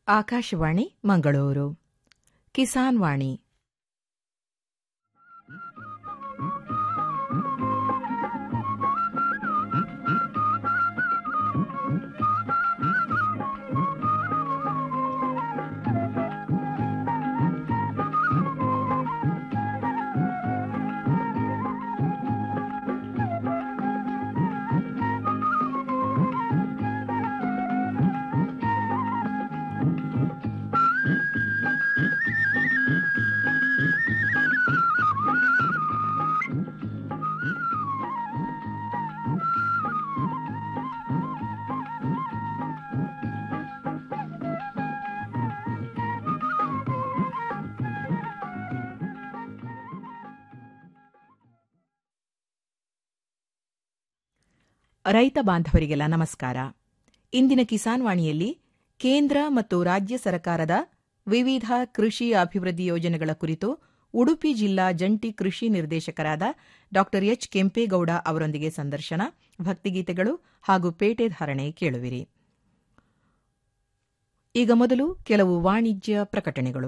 ಆಕಾಶವಾಣಿ ಮಂಗಳೂರು ಕಿಸಾನ್ ವಾಣಿ ರೈತ ಬಾಂಧವರಿಗೆಲ್ಲ ನಮಸ್ಕಾರ ಇಂದಿನ ಕಿಸಾನ್ ವಾಣಿಯಲ್ಲಿ ಕೇಂದ್ರ ಮತ್ತು ರಾಜ್ಯ ಸರ್ಕಾರದ ವಿವಿಧ ಕೃಷಿ ಅಭಿವೃದ್ಧಿ ಯೋಜನೆಗಳ ಕುರಿತು ಉಡುಪಿ ಜಿಲ್ಲಾ ಜಂಟಿ ಕೃಷಿ ನಿರ್ದೇಶಕರಾದ ಡಾ ಎಚ್ ಕೆಂಪೇಗೌಡ ಅವರೊಂದಿಗೆ ಸಂದರ್ಶನ ಭಕ್ತಿಗೀತೆಗಳು ಹಾಗೂ ಪೇಟೆ ಧಾರಣೆ ಕೇಳುವಿರಿ ಈಗ ಮೊದಲು ಕೆಲವು ವಾಣಿಜ್ಯ ಪ್ರಕಟಣೆಗಳು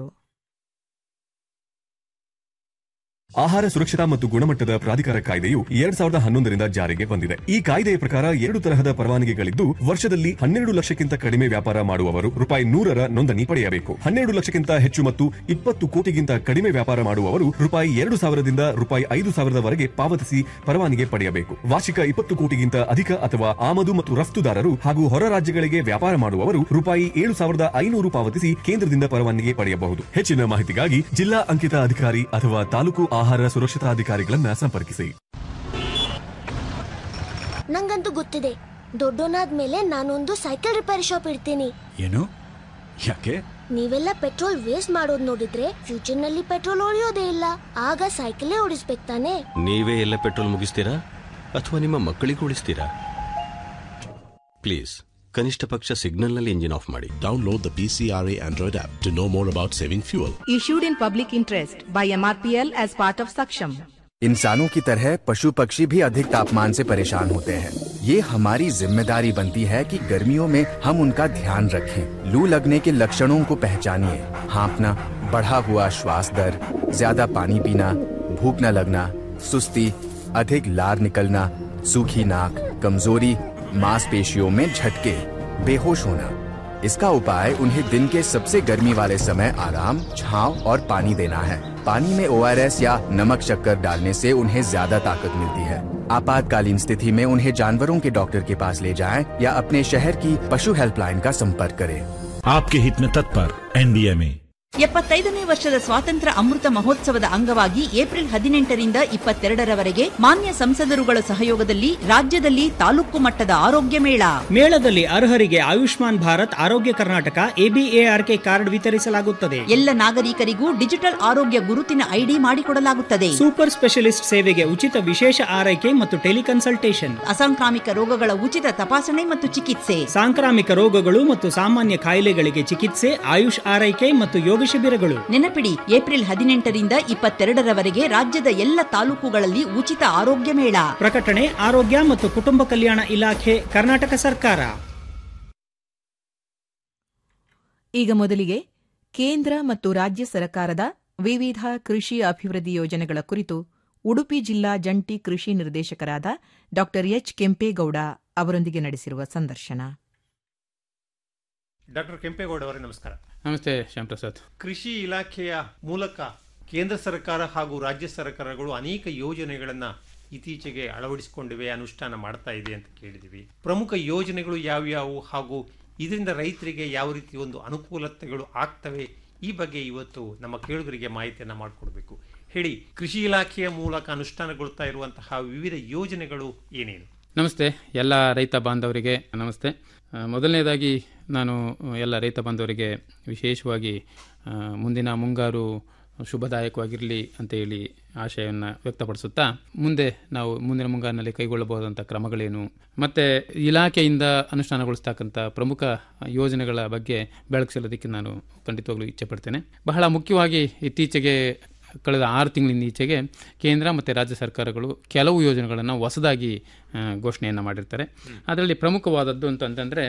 ಆಹಾರ ಸುರಕ್ಷತಾ ಮತ್ತು ಗುಣಮಟ್ಟದ ಪ್ರಾಧಿಕಾರ ಕಾಯ್ದೆಯು ಎರಡ್ ಸಾವಿರದ ಹನ್ನೊಂದರಿಂದ ಜಾರಿಗೆ ಬಂದಿದೆ ಈ ಕಾಯ್ದೆಯ ಪ್ರಕಾರ ಎರಡು ತರಹದ ಪರವಾನಗಿಗಳಿದ್ದು ವರ್ಷದಲ್ಲಿ ಹನ್ನೆರಡು ಲಕ್ಷಕ್ಕಿಂತ ಕಡಿಮೆ ವ್ಯಾಪಾರ ಮಾಡುವವರು ರೂಪಾಯಿ ನೂರರ ನೋಂದಣಿ ಪಡೆಯಬೇಕು ಹನ್ನೆರಡು ಲಕ್ಷಕ್ಕಿಂತ ಹೆಚ್ಚು ಮತ್ತು ಇಪ್ಪತ್ತು ಕೋಟಿಗಿಂತ ಕಡಿಮೆ ವ್ಯಾಪಾರ ಮಾಡುವವರು ರೂಪಾಯಿ ಎರಡು ಸಾವಿರದಿಂದ ರೂಪಾಯಿ ಐದು ಸಾವಿರದವರೆಗೆ ಪಾವತಿಸಿ ಪರವಾನಗಿ ಪಡೆಯಬೇಕು ವಾರ್ಷಿಕ ಇಪ್ಪತ್ತು ಕೋಟಿಗಿಂತ ಅಧಿಕ ಅಥವಾ ಆಮದು ಮತ್ತು ರಫ್ತುದಾರರು ಹಾಗೂ ಹೊರ ರಾಜ್ಯಗಳಿಗೆ ವ್ಯಾಪಾರ ಮಾಡುವವರು ರೂಪಾಯಿ ಏಳು ಸಾವಿರದ ಐನೂರು ಪಾವತಿಸಿ ಕೇಂದ್ರದಿಂದ ಪರವಾನಗಿ ಪಡೆಯಬಹುದು ಹೆಚ್ಚಿನ ಮಾಹಿತಿಗಾಗಿ ಜಿಲ್ಲಾ ಅಂಕಿತ ಅಧಿಕಾರಿ ಅಥವಾ ತಾಲೂಕು ಆಹಾರ ಸುರಕ್ಷತಾ ಅಧಿಕಾರಿಗಳನ್ನ ಸಂಪರ್ಕಿಸಿ ನಂಗಂತೂ ಗೊತ್ತಿದೆ ದೊಡ್ಡೋನಾದ್ಮೇಲೆ ನಾನೊಂದು ಸೈಕಲ್ ರಿಪೇರಿ ಶಾಪ್ ಇಡ್ತೀನಿ ಏನು ಯಾಕೆ ನೀವೆಲ್ಲ ಪೆಟ್ರೋಲ್ ವೇಸ್ಟ್ ಮಾಡೋದ್ ನೋಡಿದ್ರೆ ಫ್ಯೂಚರ್ ನಲ್ಲಿ ಪೆಟ್ರೋಲ್ ಹೊಡೆಯೋದೇ ಇಲ್ಲ ಆಗ ಸೈಕಲೇ ಓಡಿಸ್ಬೇಕು ತಾನೆ ನೀವೇ ಎಲ್ಲ ಪೆಟ್ರೋಲ್ ಮುಗಿಸ್ತೀರಾ ಅಥವಾ ನಿಮ್ಮ ಮಕ್ಕಳಿಗೂ ಉಳಿಸ್ತೀರಾ ಪ್ಲೀಸ್ ಕನಿಷ್ಠ ಪಕ್ಷ ಸಿಗ್ನಲ್ನಲ್ಲಿ ಇಂಜಿನ್ ಆಫ್ ಮಾಡಿ Download the PCRA Android app to know more about saving fuel. issued in public interest by MRPL as part of Saksham. इंसानों की तरह पशु पक्षी भी अधिक तापमान से परेशान होते हैं ये हमारी जिम्मेदारी बनती है कि गर्मियों में हम उनका ध्यान रखें लू लगने के लक्षणों को पहचानिए हाँपना बढ़ा हुआ श्वास दर ज्यादा पानी पीना भूख न लगना सुस्ती अधिक लार निकलना सूखी नाक कमजोरी मांसपेशियों में झटके बेहोश होना इसका उपाय उन्हें दिन के सबसे गर्मी वाले समय आराम छांव और पानी देना है पानी में ओ या नमक शक्कर डालने से उन्हें ज्यादा ताकत मिलती है आपातकालीन स्थिति में उन्हें जानवरों के डॉक्टर के पास ले जाएं या अपने शहर की पशु हेल्पलाइन का संपर्क करें आपके हित में तत्पर एनडीएमए ಎಪ್ಪತ್ತೈದನೇ ವರ್ಷದ ಸ್ವಾತಂತ್ರ್ಯ ಅಮೃತ ಮಹೋತ್ಸವದ ಅಂಗವಾಗಿ ಏಪ್ರಿಲ್ ಹದಿನೆಂಟರಿಂದ ಇಪ್ಪತ್ತೆರಡರವರೆಗೆ ಮಾನ್ಯ ಸಂಸದರುಗಳ ಸಹಯೋಗದಲ್ಲಿ ರಾಜ್ಯದಲ್ಲಿ ತಾಲೂಕು ಮಟ್ಟದ ಆರೋಗ್ಯ ಮೇಳ ಮೇಳದಲ್ಲಿ ಅರ್ಹರಿಗೆ ಆಯುಷ್ಮಾನ್ ಭಾರತ್ ಆರೋಗ್ಯ ಕರ್ನಾಟಕ ಎಬಿಎಆರ್ಕೆ ಕಾರ್ಡ್ ವಿತರಿಸಲಾಗುತ್ತದೆ ಎಲ್ಲ ನಾಗರಿಕರಿಗೂ ಡಿಜಿಟಲ್ ಆರೋಗ್ಯ ಗುರುತಿನ ಐಡಿ ಮಾಡಿಕೊಡಲಾಗುತ್ತದೆ ಸೂಪರ್ ಸ್ಪೆಷಲಿಸ್ಟ್ ಸೇವೆಗೆ ಉಚಿತ ವಿಶೇಷ ಆರೈಕೆ ಮತ್ತು ಟೆಲಿಕನ್ಸಲ್ಟೇಷನ್ ಅಸಾಂಕ್ರಾಮಿಕ ರೋಗಗಳ ಉಚಿತ ತಪಾಸಣೆ ಮತ್ತು ಚಿಕಿತ್ಸೆ ಸಾಂಕ್ರಾಮಿಕ ರೋಗಗಳು ಮತ್ತು ಸಾಮಾನ್ಯ ಕಾಯಿಲೆಗಳಿಗೆ ಚಿಕಿತ್ಸೆ ಆಯುಷ್ ಆರೈಕೆ ಮತ್ತು ಯೋಗ ಶಿಬಿರಗಳು ನೆನಪಿಡಿ ಏಪ್ರಿಲ್ ಹದಿನೆಂಟರಿಂದ ಇಪ್ಪತ್ತೆರಡರವರೆಗೆ ರಾಜ್ಯದ ಎಲ್ಲ ತಾಲೂಕುಗಳಲ್ಲಿ ಉಚಿತ ಆರೋಗ್ಯ ಮೇಳ ಪ್ರಕಟಣೆ ಆರೋಗ್ಯ ಮತ್ತು ಕುಟುಂಬ ಕಲ್ಯಾಣ ಇಲಾಖೆ ಕರ್ನಾಟಕ ಸರ್ಕಾರ ಈಗ ಮೊದಲಿಗೆ ಕೇಂದ್ರ ಮತ್ತು ರಾಜ್ಯ ಸರ್ಕಾರದ ವಿವಿಧ ಕೃಷಿ ಅಭಿವೃದ್ಧಿ ಯೋಜನೆಗಳ ಕುರಿತು ಉಡುಪಿ ಜಿಲ್ಲಾ ಜಂಟಿ ಕೃಷಿ ನಿರ್ದೇಶಕರಾದ ಡಾ ಎಚ್ ಕೆಂಪೇಗೌಡ ಅವರೊಂದಿಗೆ ನಡೆಸಿರುವ ಸಂದರ್ಶನ ಡಾಕ್ಟರ್ ಕೆಂಪೇಗೌಡ ಅವರೇ ನಮಸ್ಕಾರ ನಮಸ್ತೆ ಶ್ಯಾಮ್ ಕೃಷಿ ಇಲಾಖೆಯ ಮೂಲಕ ಕೇಂದ್ರ ಸರ್ಕಾರ ಹಾಗೂ ರಾಜ್ಯ ಸರ್ಕಾರಗಳು ಅನೇಕ ಯೋಜನೆಗಳನ್ನ ಇತ್ತೀಚೆಗೆ ಅಳವಡಿಸಿಕೊಂಡಿವೆ ಅನುಷ್ಠಾನ ಮಾಡ್ತಾ ಇದೆ ಅಂತ ಕೇಳಿದಿವಿ ಪ್ರಮುಖ ಯೋಜನೆಗಳು ಯಾವ್ಯಾವು ಹಾಗೂ ಇದರಿಂದ ರೈತರಿಗೆ ಯಾವ ರೀತಿ ಒಂದು ಅನುಕೂಲತೆಗಳು ಆಗ್ತವೆ ಈ ಬಗ್ಗೆ ಇವತ್ತು ನಮ್ಮ ಕೇಳುಗರಿಗೆ ಮಾಹಿತಿಯನ್ನ ಮಾಡಿಕೊಡ್ಬೇಕು ಹೇಳಿ ಕೃಷಿ ಇಲಾಖೆಯ ಮೂಲಕ ಅನುಷ್ಠಾನಗೊಳ್ತಾ ಇರುವಂತಹ ವಿವಿಧ ಯೋಜನೆಗಳು ಏನೇನು ನಮಸ್ತೆ ಎಲ್ಲ ರೈತ ಬಾಂಧವರಿಗೆ ನಮಸ್ತೆ ಆ, ಮೊದಲನೇದಾಗಿ ನಾನು ಎಲ್ಲ ರೈತ ಬಾಂಧವರಿಗೆ ವಿಶೇಷವಾಗಿ ಆ, ಮುಂದಿನ ಮುಂಗಾರು ಶುಭದಾಯಕವಾಗಿರಲಿ ಅಂತ ಹೇಳಿ ಆಶಯವನ್ನು ವ್ಯಕ್ತಪಡಿಸುತ್ತಾ ಮುಂದೆ ನಾವು ಮುಂದಿನ ಮುಂಗಾರಿನಲ್ಲಿ ಕೈಗೊಳ್ಳಬಹುದಂಥ ಕ್ರಮಗಳೇನು ಮತ್ತು ಇಲಾಖೆಯಿಂದ ಅನುಷ್ಠಾನಗೊಳಿಸ್ತಕ್ಕಂಥ ಪ್ರಮುಖ ಯೋಜನೆಗಳ ಬಗ್ಗೆ ಬೆಳಕಿಸೋದಕ್ಕೆ ನಾನು ಖಂಡಿತವಾಗ್ಲೂ ಇಚ್ಛೆ ಪಡ್ತೇನೆ ಬಹಳ ಮುಖ್ಯವಾಗಿ ಇತ್ತೀಚೆಗೆ ಕಳೆದ ಆರು ತಿಂಗಳಿಂದ ಈಚೆಗೆ ಕೇಂದ್ರ ಮತ್ತು ರಾಜ್ಯ ಸರ್ಕಾರಗಳು ಕೆಲವು ಯೋಜನೆಗಳನ್ನು ಹೊಸದಾಗಿ ಘೋಷಣೆಯನ್ನು ಮಾಡಿರ್ತಾರೆ ಅದರಲ್ಲಿ ಪ್ರಮುಖವಾದದ್ದು ಅಂತಂತಂದರೆ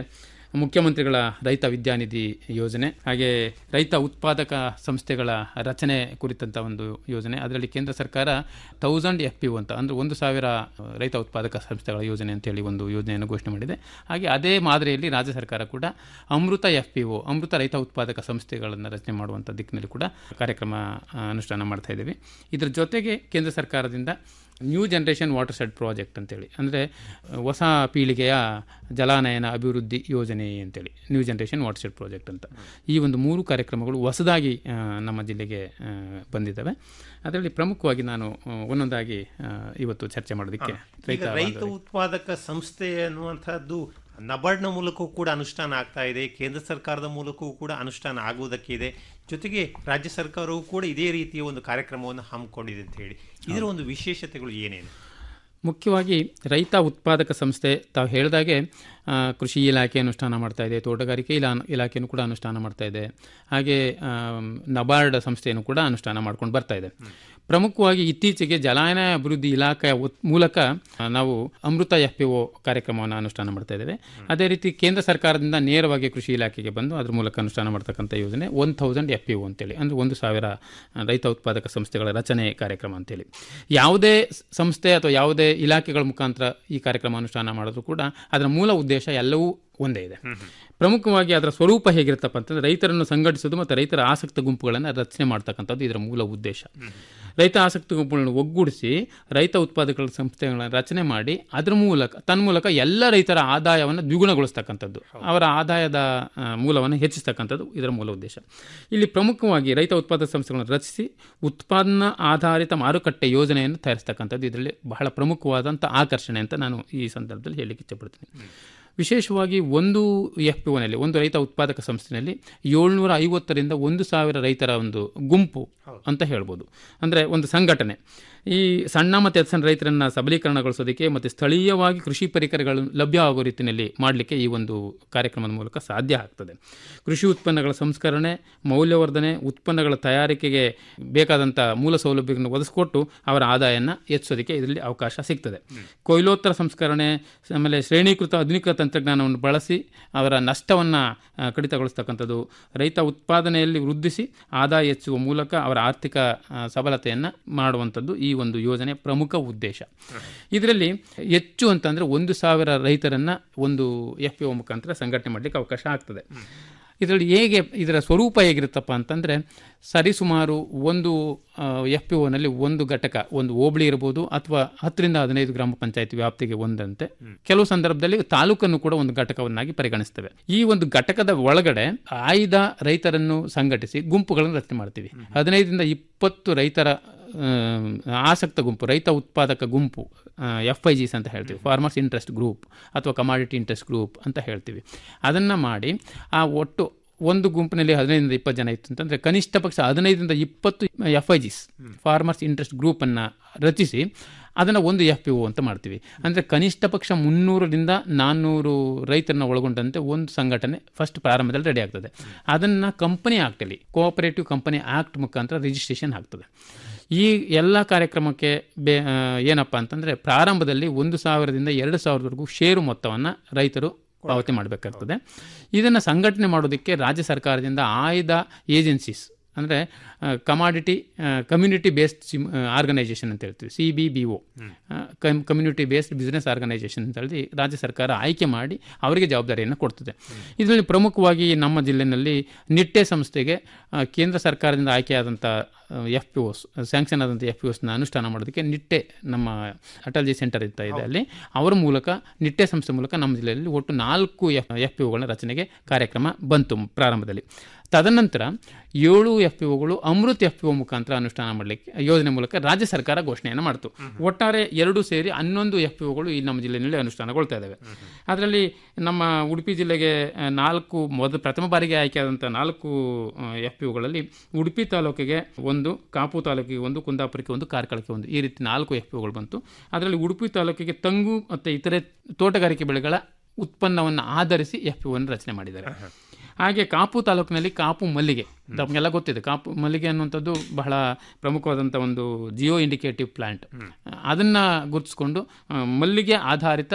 ಮುಖ್ಯಮಂತ್ರಿಗಳ ರೈತ ವಿದ್ಯಾನಿಧಿ ಯೋಜನೆ ಹಾಗೆ ರೈತ ಉತ್ಪಾದಕ ಸಂಸ್ಥೆಗಳ ರಚನೆ ಕುರಿತಂತ ಒಂದು ಯೋಜನೆ ಅದರಲ್ಲಿ ಕೇಂದ್ರ ಸರ್ಕಾರ ತೌಸಂಡ್ ಎಫ್ ಪಿ ಅಂತ ಅಂದರೆ ಒಂದು ಸಾವಿರ ರೈತ ಉತ್ಪಾದಕ ಸಂಸ್ಥೆಗಳ ಯೋಜನೆ ಅಂತೇಳಿ ಒಂದು ಯೋಜನೆಯನ್ನು ಘೋಷಣೆ ಮಾಡಿದೆ ಹಾಗೆ ಅದೇ ಮಾದರಿಯಲ್ಲಿ ರಾಜ್ಯ ಸರ್ಕಾರ ಕೂಡ ಅಮೃತ ಎಫ್ ಪಿ ಒ ಅಮೃತ ರೈತ ಉತ್ಪಾದಕ ಸಂಸ್ಥೆಗಳನ್ನು ರಚನೆ ಮಾಡುವಂಥ ದಿಕ್ಕಿನಲ್ಲಿ ಕೂಡ ಕಾರ್ಯಕ್ರಮ ಆ, ಅನುಷ್ಠಾನ ಮಾಡ್ತಾ ಇದ್ದೀವಿ ಇದರ ಜೊತೆಗೆ ಕೇಂದ್ರ ಸರ್ಕಾರದಿಂದ new generation water shed project ಅಂತೇಳಿ ಅಂದರೆ ಹೊಸ ಪೀಳಿಗೆಯ ಜಲಾನಯನ ಅಭಿವೃದ್ಧಿ ಯೋಜನೆ ಅಂತೇಳಿ new generation water shed project ಅಂತ ಈ ಒಂದು ಮೂರು ಕಾರ್ಯಕ್ರಮಗಳು ಹೊಸದಾಗಿ ಆ, ನಮ್ಮ ಜಿಲ್ಲೆಗೆ ಆ, ಬಂದಿದ್ದಾವೆ ಅದರಲ್ಲಿ ಪ್ರಮುಖವಾಗಿ ನಾನು ಆ, ಒಂದೊಂದಾಗಿ ಆ, ಇವತ್ತು ಚರ್ಚೆ ಮಾಡೋದಕ್ಕೆ ಈಗ ರೈತ ಉತ್ಪಾದಕ ಸಂಸ್ಥೆ ಅನ್ನುವಂಥದ್ದು ನಬಾರ್ಡ್ನ ಮೂಲಕವೂ ಕೂಡ ಅನುಷ್ಠಾನ ಆಗ್ತಾ ಇದೆ ಕೇಂದ್ರ ಸರ್ಕಾರದ ಮೂಲಕವೂ ಕೂಡ ಅನುಷ್ಠಾನ ಆಗುವುದಕ್ಕೆ ಇದೆ ಜೊತೆಗೆ ರಾಜ್ಯ ಸರ್ಕಾರವೂ ಕೂಡ ಇದೇ ರೀತಿಯ ಒಂದು ಕಾರ್ಯಕ್ರಮವನ್ನು ಹಮ್ಮಿಕೊಂಡಿದೆ ಅಂತ ಹೇಳಿ ಇದರ ಒಂದು ವಿಶೇಷತೆಗಳು ಏನೇನು ಮುಖ್ಯವಾಗಿ ರೈತ ಉತ್ಪಾದಕ ಸಂಸ್ಥೆ ತಾವು ಹೇಳಿದಾಗೆ ಆ, ಕೃಷಿ ಇಲಾಖೆ ಅನುಷ್ಠಾನ ಮಾಡ್ತಾ ಇದೆ ತೋಟಗಾರಿಕೆ ಇಲಾ ಇಲಾಖೆಯನ್ನು ಕೂಡ ಅನುಷ್ಠಾನ ಮಾಡ್ತಾ ಇದೆ ಹಾಗೆ ಆಮ್, ನಬಾರ್ಡ್ ಸಂಸ್ಥೆಯನ್ನು ಕೂಡ ಅನುಷ್ಠಾನ ಮಾಡ್ಕೊಂಡು ಬರ್ತಾ ಇದೆ ಪ್ರಮುಖವಾಗಿ ಇತ್ತೀಚೆಗೆ ಜಲಾನಯ ಅಭಿವೃದ್ಧಿ ಇಲಾಖೆಯ ಉತ್- ಮೂಲಕ ಆ, ನಾವು ಅಮೃತ ಎಫ್ ಪಿ ಒ ಕಾರ್ಯಕ್ರಮವನ್ನು ಅನುಷ್ಠಾನ ಮಾಡ್ತಾ ಇದ್ದೇವೆ ಅದೇ ರೀತಿ ಕೇಂದ್ರ ಸರ್ಕಾರದಿಂದ ನೇರವಾಗಿ ಕೃಷಿ ಇಲಾಖೆಗೆ ಬಂದು ಅದ್ರ ಮೂಲಕ ಅನುಷ್ಠಾನ ಮಾಡ್ತಕ್ಕಂಥ ಯೋಜನೆ one thousand F P O ಅಂತೇಳಿ ಅಂದರೆ ಒಂದು ಸಾವಿರ ಆ, ರೈತ ಉತ್ಪಾದಕ ಸಂಸ್ಥೆಗಳ ರಚನೆ ಕಾರ್ಯಕ್ರಮ ಅಂತೇಳಿ ಯಾವುದೇ ಸ್- ಸಂಸ್ಥೆ ಅಥವಾ ಯಾವುದೇ ಇಲಾಖೆಗಳ ಮುಖಾಂತರ ಈ ಕಾರ್ಯಕ್ರಮ ಅನುಷ್ಠಾನ ಮಾಡಿದ್ರು ಕೂಡ ಅದರ ಮೂಲ ಉದ್ದೇಶ ಎಲ್ಲವೂ ಒಂದೇ ಇದೆ ಪ್ರಮುಖವಾಗಿ ಅದರ ಸ್ವರೂಪ ಹೇಗಿರುತ್ತಪ್ಪ ಅಂತಂದ್ರೆ ರೈತರನ್ನು ಸಂಘಟಿಸೋದು ಮತ್ತು ರೈತರ ಆಸಕ್ತ ಗುಂಪುಗಳನ್ನು ರಚನೆ ಮಾಡ್ತಕ್ಕಂಥದ್ದು ಇದರ ಮೂಲ ಉದ್ದೇಶ ರೈತ ಆಸಕ್ತ ಗುಂಪುಗಳನ್ನು ಒಗ್ಗೂಡಿಸಿ ರೈತ ಉತ್ಪಾದಕರ ಸಂಸ್ಥೆಗಳನ್ನು ರಚನೆ ಮಾಡಿ ಅದರ ಮೂಲಕ ತನ್ಮೂಲಕ ಎಲ್ಲ ರೈತರ ಆದಾಯವನ್ನು ದ್ವಿಗುಣಗೊಳಿಸ್ತಕ್ಕಂಥದ್ದು ಅವರ ಆದಾಯದ ಆ, ಮೂಲವನ್ನು ಹೆಚ್ಚಿಸ್ತಕ್ಕಂಥದ್ದು ಇದರ ಮೂಲ ಉದ್ದೇಶ ಇಲ್ಲಿ ಪ್ರಮುಖವಾಗಿ ರೈತ ಉತ್ಪಾದಕ ಸಂಸ್ಥೆಗಳನ್ನು ರಚಿಸಿ ಉತ್ಪಾದನಾ ಆಧಾರಿತ ಮಾರುಕಟ್ಟೆ ಯೋಜನೆಯನ್ನು ತಯಾರಿಸ್ತಕ್ಕಂಥದ್ದು ಇದರಲ್ಲಿ ಬಹಳ ಪ್ರಮುಖವಾದಂಥ ಆಕರ್ಷಣೆ ಅಂತ ನಾನು ಈ ಸಂದರ್ಭದಲ್ಲಿ ಹೇಳಲಿಕ್ಕೆ ಇಷ್ಟಪಡ್ತೀನಿ ವಿಶೇಷವಾಗಿ ಒಂದು ಎಫ್ ಪಿ ಒನಲ್ಲಿ ಒಂದು ರೈತ ಉತ್ಪಾದಕ ಸಂಸ್ಥೆಯಲ್ಲಿ ಏಳ್ನೂರ ಐವತ್ತರಿಂದ ಒಂದು ಸಾವಿರ ರೈತರ ಒಂದು ಗುಂಪು ಅಂತ ಹೇಳ್ಬೋದು ಅಂದರೆ ಒಂದು ಸಂಘಟನೆ ಈ ಸಣ್ಣ ಮತ್ತು ಅತಿ ಸಣ್ಣ ರೈತರನ್ನು ಸಬಲೀಕರಣಗೊಳಿಸೋದಕ್ಕೆ ಮತ್ತು ಸ್ಥಳೀಯವಾಗಿ ಕೃಷಿ ಪರಿಕರಗಳು ಲಭ್ಯ ಆಗೋ ರೀತಿಯಲ್ಲಿ ಮಾಡಲಿಕ್ಕೆ ಈ ಒಂದು ಕಾರ್ಯಕ್ರಮದ ಮೂಲಕ ಸಾಧ್ಯ ಆಗ್ತದೆ ಕೃಷಿ ಉತ್ಪನ್ನಗಳ ಸಂಸ್ಕರಣೆ ಮೌಲ್ಯವರ್ಧನೆ ಉತ್ಪನ್ನಗಳ ತಯಾರಿಕೆಗೆ ಬೇಕಾದಂಥ ಮೂಲ ಸೌಲಭ್ಯಗಳನ್ನು ಒದಗಿಸ್ಕೊಟ್ಟು ಅವರ ಆದಾಯನ ಹೆಚ್ಚಿಸೋದಕ್ಕೆ ಇದರಲ್ಲಿ ಅವಕಾಶ ಸಿಗ್ತದೆ ಕೊಯ್ಲೋತ್ತರ ಸಂಸ್ಕರಣೆ ಆಮೇಲೆ ಶ್ರೇಣೀಕೃತ ಆಧುನಿಕ ತಂತ್ರಜ್ಞಾನವನ್ನು ಬಳಸಿ ಅವರ ನಷ್ಟವನ್ನು ಕಡಿತಗೊಳಿಸ್ತಕ್ಕಂಥದ್ದು ರೈತ ಉತ್ಪಾದನೆಯಲ್ಲಿ ವೃದ್ಧಿಸಿ ಆದಾಯ ಹೆಚ್ಚುವ ಮೂಲಕ ಅವರ ಆರ್ಥಿಕ ಆ, ಸಬಲತೆಯನ್ನು ಮಾಡುವಂಥದ್ದು ಈ ಒಂದು ಯೋಜನೆ ಪ್ರಮುಖ ಉದ್ದೇಶ ಇದರಲ್ಲಿ ಹೆಚ್ಚು ಅಂತಂದರೆ ಒಂದು ಸಾವಿರ ರೈತರನ್ನು ಒಂದು ಎಫ್ ಪಿ ಒ ಮುಖಾಂತರ ಸಂಘಟನೆ ಮಾಡಲಿಕ್ಕೆ ಅವಕಾಶ ಆಗ್ತದೆ ಇದರಲ್ಲಿ ಹೇಗೆ ಇದರ ಸ್ವರೂಪ ಹೇಗಿರುತ್ತಪ್ಪ ಅಂತಂದರೆ ಸರಿಸುಮಾರು ಒಂದು ಎಫ್ ಪಿ ಒನಲ್ಲಿ ಒಂದು ಘಟಕ ಒಂದು ಹೋಬಳಿ ಇರ್ಬೋದು ಅಥವಾ ಹತ್ತರಿಂದ ಹದಿನೈದು ಗ್ರಾಮ ಪಂಚಾಯತ್ ವ್ಯಾಪ್ತಿಗೆ ಒಂದಂತೆ ಕೆಲವು ಸಂದರ್ಭದಲ್ಲಿ ತಾಲೂಕನ್ನು ಕೂಡ ಒಂದು ಘಟಕವನ್ನಾಗಿ ಪರಿಗಣಿಸ್ತೇವೆ ಈ ಒಂದು ಘಟಕದ ಒಳಗಡೆ ಆಯ್ದ ರೈತರನ್ನು ಸಂಘಟಿಸಿ ಗುಂಪುಗಳನ್ನು ರಚನೆ ಮಾಡ್ತೀವಿ ಹದಿನೈದರಿಂದ ಇಪ್ಪತ್ತು ರೈತರ ಆ, ಆಸಕ್ತ ಗುಂಪು ರೈತ ಉತ್ಪಾದಕ ಗುಂಪು ಎಫ್ ಐ ಜಿಸ್ ಅಂತ ಹೇಳ್ತೀವಿ ಫಾರ್ಮರ್ಸ್ ಇಂಟ್ರೆಸ್ಟ್ ಗ್ರೂಪ್ ಅಥವಾ ಕಮಾಡಿಟಿ ಇಂಟ್ರೆಸ್ಟ್ ಗ್ರೂಪ್ ಅಂತ ಹೇಳ್ತೀವಿ ಅದನ್ನು ಮಾಡಿ ಆ ಒಟ್ಟು ಒಂದು ಗುಂಪಿನಲ್ಲಿ ಹದಿನೈದರಿಂದ ಇಪ್ಪತ್ತು ಜನ ಇತ್ತು ಅಂತಂದರೆ ಕನಿಷ್ಠ ಪಕ್ಷ ಹದಿನೈದರಿಂದ ಇಪ್ಪತ್ತು F I Gs farmers interest ಗ್ರೂಪನ್ನು ರಚಿಸಿ ಅದನ್ನು ಒಂದು ಎಫ್ ಪಿ ಒ ಅಂತ ಮಾಡ್ತೀವಿ ಅಂದರೆ ಕನಿಷ್ಠ ಪಕ್ಷ ಮುನ್ನೂರರಿಂದ ನಾನ್ನೂರು ರೈತರನ್ನ ಒಳಗೊಂಡಂತೆ ಒಂದು ಸಂಘಟನೆ ಫಸ್ಟ್ ಪ್ರಾರಂಭದಲ್ಲಿ ರೆಡಿ ಆಗ್ತದೆ ಅದನ್ನು ಕಂಪನಿ ಆ್ಯಕ್ಟಲ್ಲಿ ಕೋಆಪರೇಟಿವ್ ಕಂಪನಿ ಆ್ಯಕ್ಟ್ ಮುಖಾಂತರ ರಿಜಿಸ್ಟ್ರೇಷನ್ ಆಗ್ತದೆ ಈ ಎಲ್ಲ ಕಾರ್ಯಕ್ರಮಕ್ಕೆ ಬೇ ಆ, ಏನಪ್ಪ ಅಂತಂದರೆ ಪ್ರಾರಂಭದಲ್ಲಿ ಒಂದು ಸಾವಿರದಿಂದ ಎರಡು ಸಾವಿರದವರೆಗೂ ಷೇರು ಮೊತ್ತವನ್ನು ರೈತರು ಪಾವತಿ ಮಾಡಬೇಕಾಗ್ತದೆ ಇದನ್ನು ಸಂಘಟನೆ ಮಾಡೋದಕ್ಕೆ ರಾಜ್ಯ ಸರ್ಕಾರದಿಂದ ಆಯ್ದ ಏಜೆನ್ಸೀಸ್ ಅಂದರೆ ಕಮಾಡಿಟಿ ಕಮ್ಯುನಿಟಿ ಬೇಸ್ಡ್ ಸಿಮ್ ಆರ್ಗನೈಸೇಷನ್ ಅಂತ ಹೇಳ್ತೀವಿ C B B O community based business organisation ಅಂತ ಹೇಳಿ ರಾಜ್ಯ ಸರ್ಕಾರ ಆಯ್ಕೆ ಮಾಡಿ ಅವರಿಗೆ ಜವಾಬ್ದಾರಿಯನ್ನು ಕೊಡ್ತದೆ ಇದರಲ್ಲಿ ಪ್ರಮುಖವಾಗಿ ನಮ್ಮ ಜಿಲ್ಲೆಯಲ್ಲಿ ನಿಟ್ಟೆ ಸಂಸ್ಥೆಗೆ ಆ, ಕೇಂದ್ರ ಸರ್ಕಾರದಿಂದ ಆಯ್ಕೆಯಾದಂಥ ಎಫ್ ಪಿ ಒಸ್ ಸ್ಯಾಂಕ್ಷನ್ ಆದಂಥ ಎಫ್ ಪಿ ಒಸ್ನ ಅನುಷ್ಠಾನ ಮಾಡೋದಕ್ಕೆ ನಿಟ್ಟೆ ನಮ್ಮ ಅಟಲ್ಜಿ ಸೆಂಟರ್ ಇರ್ತಾ ಇದೆ ಅಲ್ಲಿ ಅವರ ಮೂಲಕ ನಿಟ್ಟೆ ಸಂಸ್ಥೆ ಮೂಲಕ ನಮ್ಮ ಜಿಲ್ಲೆಯಲ್ಲಿ ಒಟ್ಟು ನಾಲ್ಕು ಎಫ್ ಎಫ್ ಪಿ ಒಗಳ ರಚನೆಗೆ ಕಾರ್ಯಕ್ರಮ ಬಂತು ಪ್ರಾರಂಭದಲ್ಲಿ ತದನಂತರ ಏಳು ಎಫ್ ಪಿ ಒಗಳು ಅಮೃತ್ ಎಫ್ ಪಿ ಒ ಮುಖಾಂತರ ಅನುಷ್ಠಾನ ಮಾಡಲಿಕ್ಕೆ ಯೋಜನೆ ಮೂಲಕ ರಾಜ್ಯ ಸರ್ಕಾರ ಘೋಷಣೆಯನ್ನು ಮಾಡಿತು ಒಟ್ಟಾರೆ ಎರಡು ಸೇರಿ ಹನ್ನೊಂದು ಎಫ್ ಪಿ ಒಗಳು ಈ ನಮ್ಮ ಜಿಲ್ಲೆಯಲ್ಲಿ ಅನುಷ್ಠಾನಗೊಳ್ತಾ ಇದ್ದಾವೆ ಅದರಲ್ಲಿ ನಮ್ಮ ಉಡುಪಿ ಜಿಲ್ಲೆಗೆ ಆ, ನಾಲ್ಕು ಮೊದಲು ಪ್ರಥಮ ಬಾರಿಗೆ ಆಯ್ಕೆಯಾದಂಥ ನಾಲ್ಕು ಎಫ್ ಪಿ ಒಗಳಲ್ಲಿ ಉಡುಪಿ ತಾಲೂಕಿಗೆ ಒಂದು ಕಾಪು ತಾಲೂಕಿಗೆ ಒಂದು ಕುಂದಾಪುರಕ್ಕೆ ಒಂದು ಕಾರ್ಕಳಕ್ಕೆ ಒಂದು ಈ ರೀತಿ ನಾಲ್ಕು ಎಫ್ ಪಿ ಒಗಳು ಬಂತು ಅದರಲ್ಲಿ ಉಡುಪಿ ತಾಲೂಕಿಗೆ ತಂಗು ಮತ್ತು ಇತರೆ ತೋಟಗಾರಿಕೆ ಬೆಳೆಗಳ ಉತ್ಪನ್ನವನ್ನು ಆಧರಿಸಿ ಎಫ್ ಪಿ ಒನ್ನು ರಚನೆ ಮಾಡಿದ್ದಾರೆ ಹಾಗೆ ಕಾಪು ತಾಲೂಕಿನಲ್ಲಿ ಕಾಪು ಮಲ್ಲಿಗೆ ತಮಗೆಲ್ಲ ಗೊತ್ತಿದೆ ಕಾಪು ಮಲ್ಲಿಗೆ ಅನ್ನುವಂಥದ್ದು ಬಹಳ ಪ್ರಮುಖವಾದಂಥ ಒಂದು ಜಿಯೋ ಇಂಡಿಕೇಟಿವ್ ಪ್ಲಾಂಟ್ ಅದನ್ನು ಗುರುತಿಸ್ಕೊಂಡು ಆ, ಮಲ್ಲಿಗೆ ಆಧಾರಿತ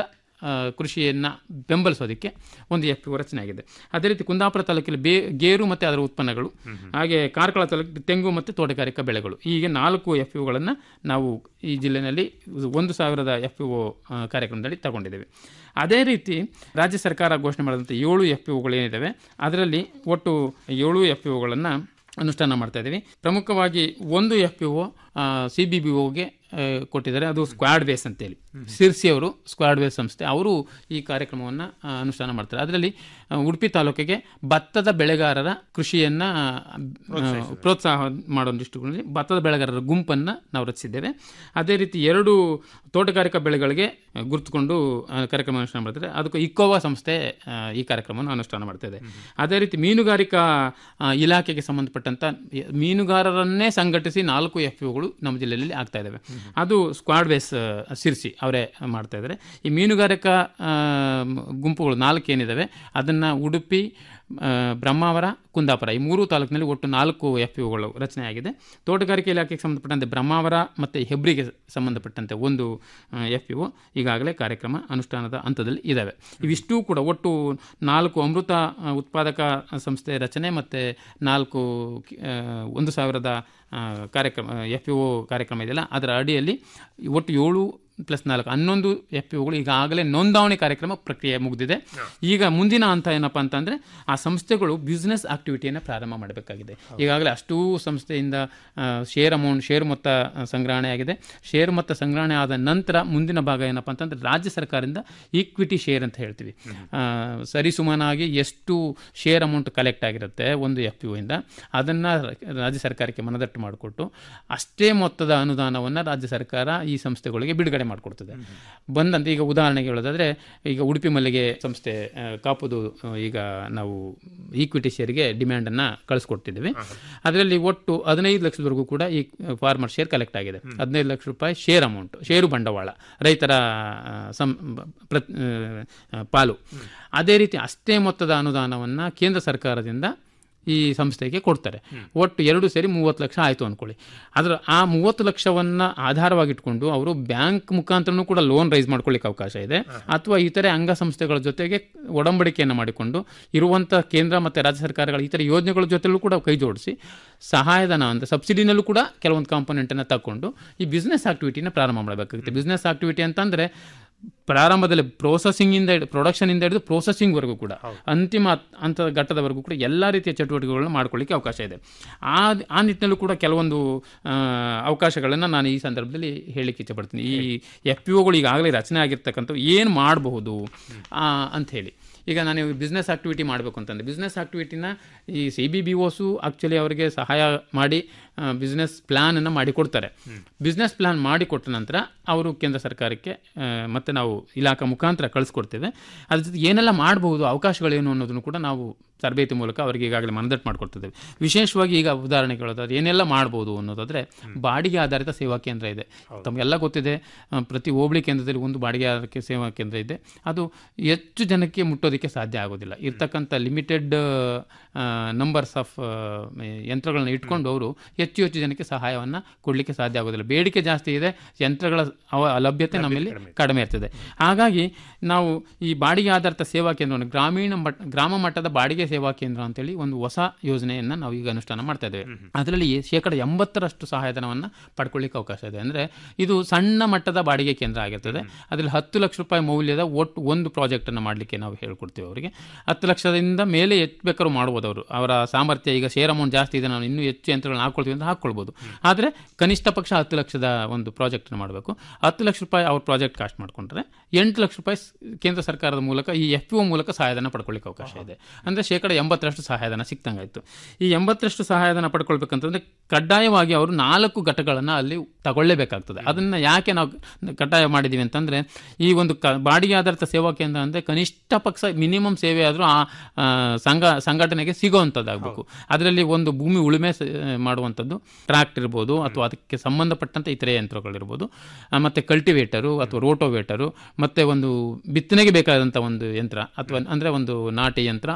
ಆ, ಕೃಷಿಯನ್ನು ಬೆಂಬಲಿಸೋದಕ್ಕೆ ಒಂದು ಎಫ್ ಪಿ ರಚನೆ ಆಗಿದೆ ಅದೇ ರೀತಿ ಕುಂದಾಪುರ ತಾಲೂಕಲ್ಲಿ ಬೇ ಗೇರು ಮತ್ತು ಅದರ ಉತ್ಪನ್ನಗಳು ಹಾಗೆ ಕಾರ್ಕಳ ತಾಲೂಕು ತೆಂಗು ಮತ್ತು ತೋಟಗಾರಿಕಾ ಬೆಳೆಗಳು ಹೀಗೆ ನಾಲ್ಕು ಎಫ್ ಯುಗಳನ್ನು ನಾವು ಈ ಜಿಲ್ಲೆಯಲ್ಲಿ ಒಂದು ಸಾವಿರದ ಎಫ್ ಯು ಕಾರ್ಯಕ್ರಮದಲ್ಲಿ ತಗೊಂಡಿದ್ದೇವೆ ಅದೇ ರೀತಿ ರಾಜ್ಯ ಸರ್ಕಾರ ಘೋಷಣೆ ಮಾಡಿದಂಥ ಏಳು ಎಫ್ ಯುಗಳು ಏನಿದ್ದಾವೆ ಅದರಲ್ಲಿ ಒಟ್ಟು ಏಳು ಎಫ್ ಯುಗಳನ್ನು ಅನುಷ್ಠಾನ ಮಾಡ್ತಾ ಇದ್ದೀವಿ ಪ್ರಮುಖವಾಗಿ ಒಂದು F P O C B B ಒಗೆ ಕೊಟ್ಟಿದ್ದಾರೆ ಅದು ಸ್ಕ್ವಾಡ್ ಬೇಸ್ ಅಂತೇಳಿ ಸಿರ್ಸಿ ಅವರು ಸ್ಕ್ವಾಡ್ ಬೇಸ್ ಸಂಸ್ಥೆ ಅವರು ಈ ಕಾರ್ಯಕ್ರಮವನ್ನು ಅನುಷ್ಠಾನ ಮಾಡ್ತಾರೆ ಅದರಲ್ಲಿ ಆ, ಉಡುಪಿ ತಾಲೂಕಿಗೆ ಭತ್ತದ ಬೆಳೆಗಾರರ ಕೃಷಿಯನ್ನು ಪ್ರೋತ್ಸಾಹ ಮಾಡೋ ದೃಷ್ಟಿಕೋನದಲ್ಲಿ ಭತ್ತದ ಬೆಳೆಗಾರರ ಗುಂಪನ್ನು ನಾವು ರಚಿಸಿದ್ದೇವೆ ಅದೇ ರೀತಿ ಎರಡು ತೋಟಗಾರಿಕಾ ಬೆಳೆಗಳಿಗೆ ಗುರುತುಕೊಂಡು ಆ, ಕಾರ್ಯಕ್ರಮ ಅನುಷ್ಠಾನ ಮಾಡ್ತಾರೆ ಅದಕ್ಕೆ ಇಕೋವಾ ಸಂಸ್ಥೆ ಆ, ಈ ಕಾರ್ಯಕ್ರಮವನ್ನು ಅನುಷ್ಠಾನ ಮಾಡ್ತಾ ಇದೆ ಅದೇ ರೀತಿ ಮೀನುಗಾರಿಕಾ ಆ, ಇಲಾಖೆಗೆ ಸಂಬಂಧಪಟ್ಟಂತ ಎ- ಮೀನುಗಾರರನ್ನೇ ಸಂಘಟಿಸಿ ನಾಲ್ಕು ಎಫ್ ಯುಗಳು ನಮ್ಮ ಜಿಲ್ಲೆಯಲ್ಲಿ ಆಗ್ತಾ ಇದ್ದಾವೆ ಅದು ಸ್ಕ್ವಾಡ್ ಬೇಸ್ ಆ, ಸಿರ್ಸಿ ಅವರೇ ಮಾಡ್ತಾ ಇದ್ದಾರೆ ಈ ಮೀನುಗಾರಿಕಾ ಆ, ಗುಂಪುಗಳು ನಾಲ್ಕು ಏನಿದ್ದಾವೆ ಅದನ್ನು ಉಡುಪಿ ಆ, ಬ್ರಹ್ಮಾವರ ಕುಂದಾಪುರ ಈ ಮೂರು ತಾಲೂಕಿನಲ್ಲಿ ಒಟ್ಟು ನಾಲ್ಕು ಎಫ್ ಯುಗಳು ರಚನೆಯಾಗಿದೆ ತೋಟಗಾರಿಕೆ ಇಲಾಖೆಗೆ ಸಂಬಂಧಪಟ್ಟಂತೆ ಬ್ರಹ್ಮಾವರ ಮತ್ತು ಹೆಬ್ರಿಗೆ ಸಂಬಂಧಪಟ್ಟಂತೆ ಒಂದು ಎಫ್ ಯು ಈಗಾಗಲೇ ಕಾರ್ಯಕ್ರಮ ಅನುಷ್ಠಾನದ ಹಂತದಲ್ಲಿ ಇದ್ದಾವೆ ಇವಿಷ್ಟೂ ಕೂಡ ಒಟ್ಟು ನಾಲ್ಕು ಅಮೃತ ಆ, ಉತ್ಪಾದಕ ಸಂಸ್ಥೆ ರಚನೆ ಮತ್ತು ನಾಲ್ಕು ಆ, ಒಂದು ಸಾವಿರದ ಆ, ಕಾರ್ಯಕ್ರಮ ಎಫ್ ಯು ಕಾರ್ಯಕ್ರಮ ಇದೆಯಲ್ಲ ಅದರ ಅಡಿಯಲ್ಲಿ ಒಟ್ಟು ಏಳು ಪ್ಲಸ್ ನಾಲ್ಕು ಹನ್ನೊಂದು ಎಫ್ ಯುಗಳು ಈಗಾಗಲೇ ನೋಂದಾವಣಿ ಕಾರ್ಯಕ್ರಮ ಪ್ರಕ್ರಿಯೆ ಮುಗಿದಿದೆ ಈಗ ಮುಂದಿನ ಹಂತ ಏನಪ್ಪ ಅಂತಂದರೆ ಆ ಸಂಸ್ಥೆಗಳು ಬಿಸ್ನೆಸ್ ಆಕ್ಟಿವಿಟಿಯನ್ನು ಪ್ರಾರಂಭ ಮಾಡಬೇಕಾಗಿದೆ ಈಗಾಗಲೇ ಅಷ್ಟೂ ಸಂಸ್ಥೆಯಿಂದ ಶೇರ್ ಅಮೌಂಟ್ ಶೇರ್ ಮೊತ್ತ ಆ, ಸಂಗ್ರಹಣೆ ಆಗಿದೆ ಶೇರ್ ಮೊತ್ತ ಸಂಗ್ರಹಣೆ ಆದ ನಂತರ ಮುಂದಿನ ಭಾಗ ಏನಪ್ಪ ಅಂತಂದರೆ ರಾಜ್ಯ ಸರ್ಕಾರದಿಂದ ಈಕ್ವಿಟಿ ಶೇರ್ ಅಂತ ಹೇಳ್ತೀವಿ ಆ, ಸರಿಸುಮಾನಾಗಿ ಎಷ್ಟು ಶೇರ್ ಅಮೌಂಟ್ ಕಲೆಕ್ಟ್ ಆಗಿರುತ್ತೆ ಒಂದು ಎಫ್ ಯು ಇಂದ ಅದನ್ನು ರಾಜ್ಯ ಸರ್ಕಾರಕ್ಕೆ ಮನದಟ್ಟು ಮಾಡಿಕೊಟ್ಟು ಅಷ್ಟೇ ಮೊತ್ತದ ಅನುದಾನವನ್ನು ರಾಜ್ಯ ಸರ್ಕಾರ ಈ ಸಂಸ್ಥೆಗಳಿಗೆ ಬಿಡುಗಡೆ ಮಾಡಿಕೊಡ್ತದೆ ಬಂದಂತೆ ಈಗ ಉದಾಹರಣೆಗೆ ಹೇಳೋದಾದರೆ ಈಗ ಉಡುಪಿ ಮಲ್ಲಿಗೆ ಸಂಸ್ಥೆ ಆ, ಕಾಪುದು ಆ, ಈಗ ನಾವು ಈಕ್ವಿಟಿ ಶೇರ್ಗೆ ಡಿಮ್ಯಾಂಡನ್ನು ಕಳಿಸ್ಕೊಡ್ತಿದ್ದೀವಿ ಅದರಲ್ಲಿ ಒಟ್ಟು ಹದಿನೈದು ಲಕ್ಷದವರೆಗೂ ಕೂಡ ಈ ಫಾರ್ಮರ್ ಶೇರ್ ಕಲೆಕ್ಟ್ ಆಗಿದೆ ಹದಿನೈದು ಲಕ್ಷ ರೂಪಾಯಿ ಶೇರ್ ಅಮೌಂಟ್ ಷೇರು ಬಂಡವಾಳ ರೈತರ ಆ, ಸಂ ಪ್ರ ಆ, ಪಾಲು ಅದೇ ರೀತಿ ಅಷ್ಟೇ ಮೊತ್ತದ ಅನುದಾನವನ್ನು ಕೇಂದ್ರ ಸರ್ಕಾರದಿಂದ ಈ ಸಂಸ್ಥೆಗೆ ಕೊಡ್ತಾರೆ ಒಟ್ಟು ಎರಡು ಸೇರಿ ಮೂವತ್ತು ಲಕ್ಷ ಆಯಿತು ಅಂದ್ಕೊಳ್ಳಿ ಅದರ ಆ ಮೂವತ್ತು ಲಕ್ಷವನ್ನು ಆಧಾರವಾಗಿಟ್ಕೊಂಡು ಅವರು ಬ್ಯಾಂಕ್ ಮುಖಾಂತರನೂ ಕೂಡ ಲೋನ್ ರೈಸ್ ಮಾಡ್ಕೊಳ್ಳಿಕ್ಕೆ ಅವಕಾಶ ಇದೆ ಅಥವಾ ಇತರೆ ಅಂಗಸಂಸ್ಥೆಗಳ ಜೊತೆಗೆ ಒಡಂಬಡಿಕೆಯನ್ನು ಮಾಡಿಕೊಂಡು ಇರುವಂಥ ಕೇಂದ್ರ ಮತ್ತು ರಾಜ್ಯ ಸರ್ಕಾರಗಳ ಇತರ ಯೋಜನೆಗಳ ಜೊತೆಲೂ ಕೂಡ ಕೈ ಜೋಡಿಸಿ ಸಹಾಯಧನ ಅಂತ ಸಬ್ಸಿಡಿನಲ್ಲೂ ಕೂಡ ಕೆಲವೊಂದು ಕಾಂಪೊನೆಂಟನ್ನು ತಗೊಂಡು ಈ ಬಿಸ್ನೆಸ್ ಆಕ್ಟಿವಿಟಿನ ಪ್ರಾರಂಭ ಮಾಡಬೇಕಾಗುತ್ತೆ ಬಿಸ್ನೆಸ್ ಆಕ್ಟಿವಿಟಿ ಅಂತಂದರೆ ಪ್ರಾರಂಭದಲ್ಲಿ ಪ್ರೋಸೆಸಿಂಗಿಂದ ಹಿಡಿದು ಪ್ರೊಡಕ್ಷನಿಂದ ಹಿಡಿದು ಪ್ರೋಸೆಸಿಂಗ್ವರೆಗೂ ಕೂಡ ಅಂತಿಮ ಹಂತದ ಘಟ್ಟದವರೆಗೂ ಕೂಡ ಎಲ್ಲ ರೀತಿಯ ಚಟುವಟಿಕೆಗಳನ್ನ ಮಾಡ್ಕೊಳ್ಳಿಕ್ಕೆ ಅವಕಾಶ ಇದೆ ಆ ಆ ನಿಟ್ಟಿನಲ್ಲೂ ಕೂಡ ಕೆಲವೊಂದು ಆ, ಅವಕಾಶಗಳನ್ನು ನಾನು ಈ ಸಂದರ್ಭದಲ್ಲಿ ಹೇಳಲಿಕ್ಕೆ ಇಚ್ಛಪಡ್ತೀನಿ ಈ ಎಫ್ ಪಿ ಒಗಳು ಈಗಾಗಲೇ ರಚನೆ ಆಗಿರ್ತಕ್ಕಂಥವು ಏನು ಮಾಡಬಹುದು ಅಂತ ಹೇಳಿ ಈಗ ನಾನು ಬಿಸ್ನೆಸ್ ಆಕ್ಟಿವಿಟಿ ಮಾಡಬೇಕು ಅಂತಂದರೆ ಬಿಸ್ನೆಸ್ ಆಕ್ಟಿವಿಟಿನ ಈ C B B Os actually ಅವರಿಗೆ ಸಹಾಯ ಮಾಡಿ ಬಿಸ್ನೆಸ್ ಪ್ಲ್ಯಾನನ್ನು ಮಾಡಿಕೊಡ್ತಾರೆ ಬಿಸ್ನೆಸ್ ಪ್ಲ್ಯಾನ್ ಮಾಡಿಕೊಟ್ಟ ನಂತರ ಅವರು ಕೇಂದ್ರ ಸರ್ಕಾರಕ್ಕೆ ಆ, ಮತ್ತೆ ನಾವು ಇಲಾಖಾ ಮುಖಾಂತರ ಕಳಿಸ್ಕೊಡ್ತೇವೆ ಅದ್ರ ಜೊತೆ ಏನೆಲ್ಲ ಮಾಡಬಹುದು ಅವಕಾಶಗಳೇನು ಅನ್ನೋದನ್ನು ಕೂಡ ನಾವು ತರಬೇತಿ ಮೂಲಕ ಅವರಿಗೆ ಈಗಾಗಲೇ ಮನದಟ್ಟು ಮಾಡಿಕೊಡ್ತಿದ್ದೇವೆ ವಿಶೇಷವಾಗಿ ಈಗ ಉದಾಹರಣೆ ಹೇಳೋದಾದ್ರೆ ಏನೆಲ್ಲ ಮಾಡ್ಬೋದು ಅನ್ನೋದಾದರೆ ಬಾಡಿಗೆ ಆಧಾರಿತ ಸೇವಾ ಕೇಂದ್ರ ಇದೆ ತಮಗೆಲ್ಲ ಗೊತ್ತಿದೆ ಆ, ಪ್ರತಿ ಹೋಬಳಿ ಕೇಂದ್ರದಲ್ಲಿ ಒಂದು ಬಾಡಿಗೆ ಆಧಾರಿತ ಸೇವಾ ಕೇಂದ್ರ ಇದೆ ಅದು ಹೆಚ್ಚು ಜನಕ್ಕೆ ಮುಟ್ಟೋದಕ್ಕೆ ಸಾಧ್ಯ ಆಗೋದಿಲ್ಲ ಇರ್ತಕ್ಕಂಥ ಲಿಮಿಟೆಡ್ ನಂಬರ್ಸ್ ಆಫ್ ಯಂತ್ರಗಳನ್ನ ಇಟ್ಕೊಂಡು ಅವರು ಹೆಚ್ಚು ಹೆಚ್ಚು ಜನಕ್ಕೆ ಸಹಾಯವನ್ನು ಕೊಡಲಿಕ್ಕೆ ಸಾಧ್ಯ ಆಗೋದಿಲ್ಲ ಬೇಡಿಕೆ ಜಾಸ್ತಿ ಇದೆ ಯಂತ್ರಗಳ ಅವ ಲಭ್ಯತೆ ನಮ್ಮಲ್ಲಿ ಕಡಿಮೆ ಇರ್ತದೆ ಹಾಗಾಗಿ ನಾವು ಈ ಬಾಡಿಗೆ ಆಧಾರಿತ ಸೇವಾ ಕೇಂದ್ರವನ್ನು ಗ್ರಾಮೀಣ ಮಟ್ಟ ಗ್ರಾಮ ಮಟ್ಟದ ಬಾಡಿಗೆ ಸೇವಾ ಕೇಂದ್ರ ಅಂತೇಳಿ ಒಂದು ಹೊಸ ಯೋಜನೆಯನ್ನು ನಾವು ಈಗ ಅನುಷ್ಠಾನ ಮಾಡ್ತಾ ಇದ್ದೇವೆ ಅದರಲ್ಲಿ ಶೇಕಡ ಎಂಬತ್ತರಷ್ಟು ಸಹಾಯಧನವನ್ನು ಪಡ್ಕೊಳ್ಳಿಕ್ಕೆ ಅವಕಾಶ ಇದೆ ಅಂದರೆ ಇದು ಸಣ್ಣ ಮಟ್ಟದ ಬಾಡಿಗೆ ಕೇಂದ್ರ ಆಗಿರ್ತದೆ ಅದರಲ್ಲಿ ಹತ್ತು ಲಕ್ಷ ರೂಪಾಯಿ ಮೌಲ್ಯದ ಒಟ್ಟು ಒಂದು ಪ್ರಾಜೆಕ್ಟನ್ನು ಮಾಡಲಿಕ್ಕೆ ನಾವು ಹೇಳ್ಕೊಡ್ತೀವಿ ಅವರಿಗೆ ಹತ್ತು ಲಕ್ಷದಿಂದ ಮೇಲೆ ಎಷ್ಟು ಬೇಕಾದ್ರೂ ಮಾಡ್ಬೋದು ಅವರು ಅವರ ಸಾಮರ್ಥ್ಯ ಈಗ ಶೇರ್ ಅಮೌಂಟ್ ಜಾಸ್ತಿ ಇದೆ ನಾವು ಇನ್ನೂ ಹೆಚ್ಚು ಯಂತ್ರಗಳನ್ನ ಹಾಕ್ಕೊಳ್ತೀವಿ ಅಂತ ಹಾಕ್ಕೊಳ್ಬೋದು ಆದರೆ ಕನಿಷ್ಠ ಪಕ್ಷ ಹತ್ತು ಲಕ್ಷದ ಒಂದು ಪ್ರಾಜೆಕ್ಟನ್ನು ಮಾಡಬೇಕು ಹತ್ತು ಲಕ್ಷ ರೂಪಾಯಿ ಅವ್ರ ಪ್ರಾಜೆಕ್ಟ್ ಕಾಸ್ಟ್ ಮಾಡಿಕೊಂಡ್ರೆ ಎಂಟು ಲಕ್ಷ ರೂಪಾಯಿ ಸ್- ಕೇಂದ್ರ ಸರ್ಕಾರದ ಮೂಲಕ ಈ ಎಫ್ ಒ ಮೂಲಕ ಸಹಾಯಧನ ಪಡ್ಕೊಳ್ಳಿಕ್ಕೆ ಅವಕಾಶ ಇದೆ ಅಂದರೆ ಶೇಕಡ ಎಂಬತ್ತರಷ್ಟು ಸಹಾಯಧನ ಸಿಕ್ತಂಗಾಯ್ತು ಈ ಎಂಬತ್ತರಷ್ಟು ಸಹಾಯಧನ ಪಡ್ಕೊಳ್ಬೇಕಂತಂದ್ರೆ ಕಡ್ಡಾಯವಾಗಿ ಅವರು ನಾಲ್ಕು ಘಟಕಗಳನ್ನು ಅಲ್ಲಿ ತಗೊಳ್ಳೇಬೇಕಾಗ್ತದೆ ಅದನ್ನು ಯಾಕೆ ನಾವು ಕಡ್ಡಾಯ ಮಾಡಿದ್ದೀವಿ ಅಂತಂದರೆ ಈ ಒಂದು ಕ ಬಾಡಿಗೆ ಆಧಾರಿತ ಸೇವಾ ಕೇಂದ್ರ ಅಂದರೆ ಕನಿಷ್ಠ ಪಕ್ಷ ಮಿನಿಮಮ್ ಸೇವೆ ಆದರೂ ಆ ಆ, ಸಂಘ ಸಂಘಟನೆಗೆ ಸಿಗೋವಂಥದ್ದಾಗಬೇಕು ಅದರಲ್ಲಿ ಒಂದು ಭೂಮಿ ಉಳುಮೆ ಸ- ಮಾಡುವಂಥದ್ದು ಟ್ರಾಕ್ಟ್ ಇರ್ಬೋದು ಅಥವಾ ಅದಕ್ಕೆ ಸಂಬಂಧಪಟ್ಟಂಥ ಇತರೆ ಯಂತ್ರಗಳಿರ್ಬೋದು ಆ, ಮತ್ತೆ ಕಲ್ಟಿವೇಟರು ಅಥವಾ ರೋಟೋವೇಟರು ಮತ್ತು ಒಂದು ಬಿತ್ತನೆಗೆ ಬೇಕಾದಂಥ ಒಂದು ಯಂತ್ರ ಅಥವಾ ಅಂದರೆ ಒಂದು ನಾಟಿ ಯಂತ್ರ ಅಥವಾ ಒಂದು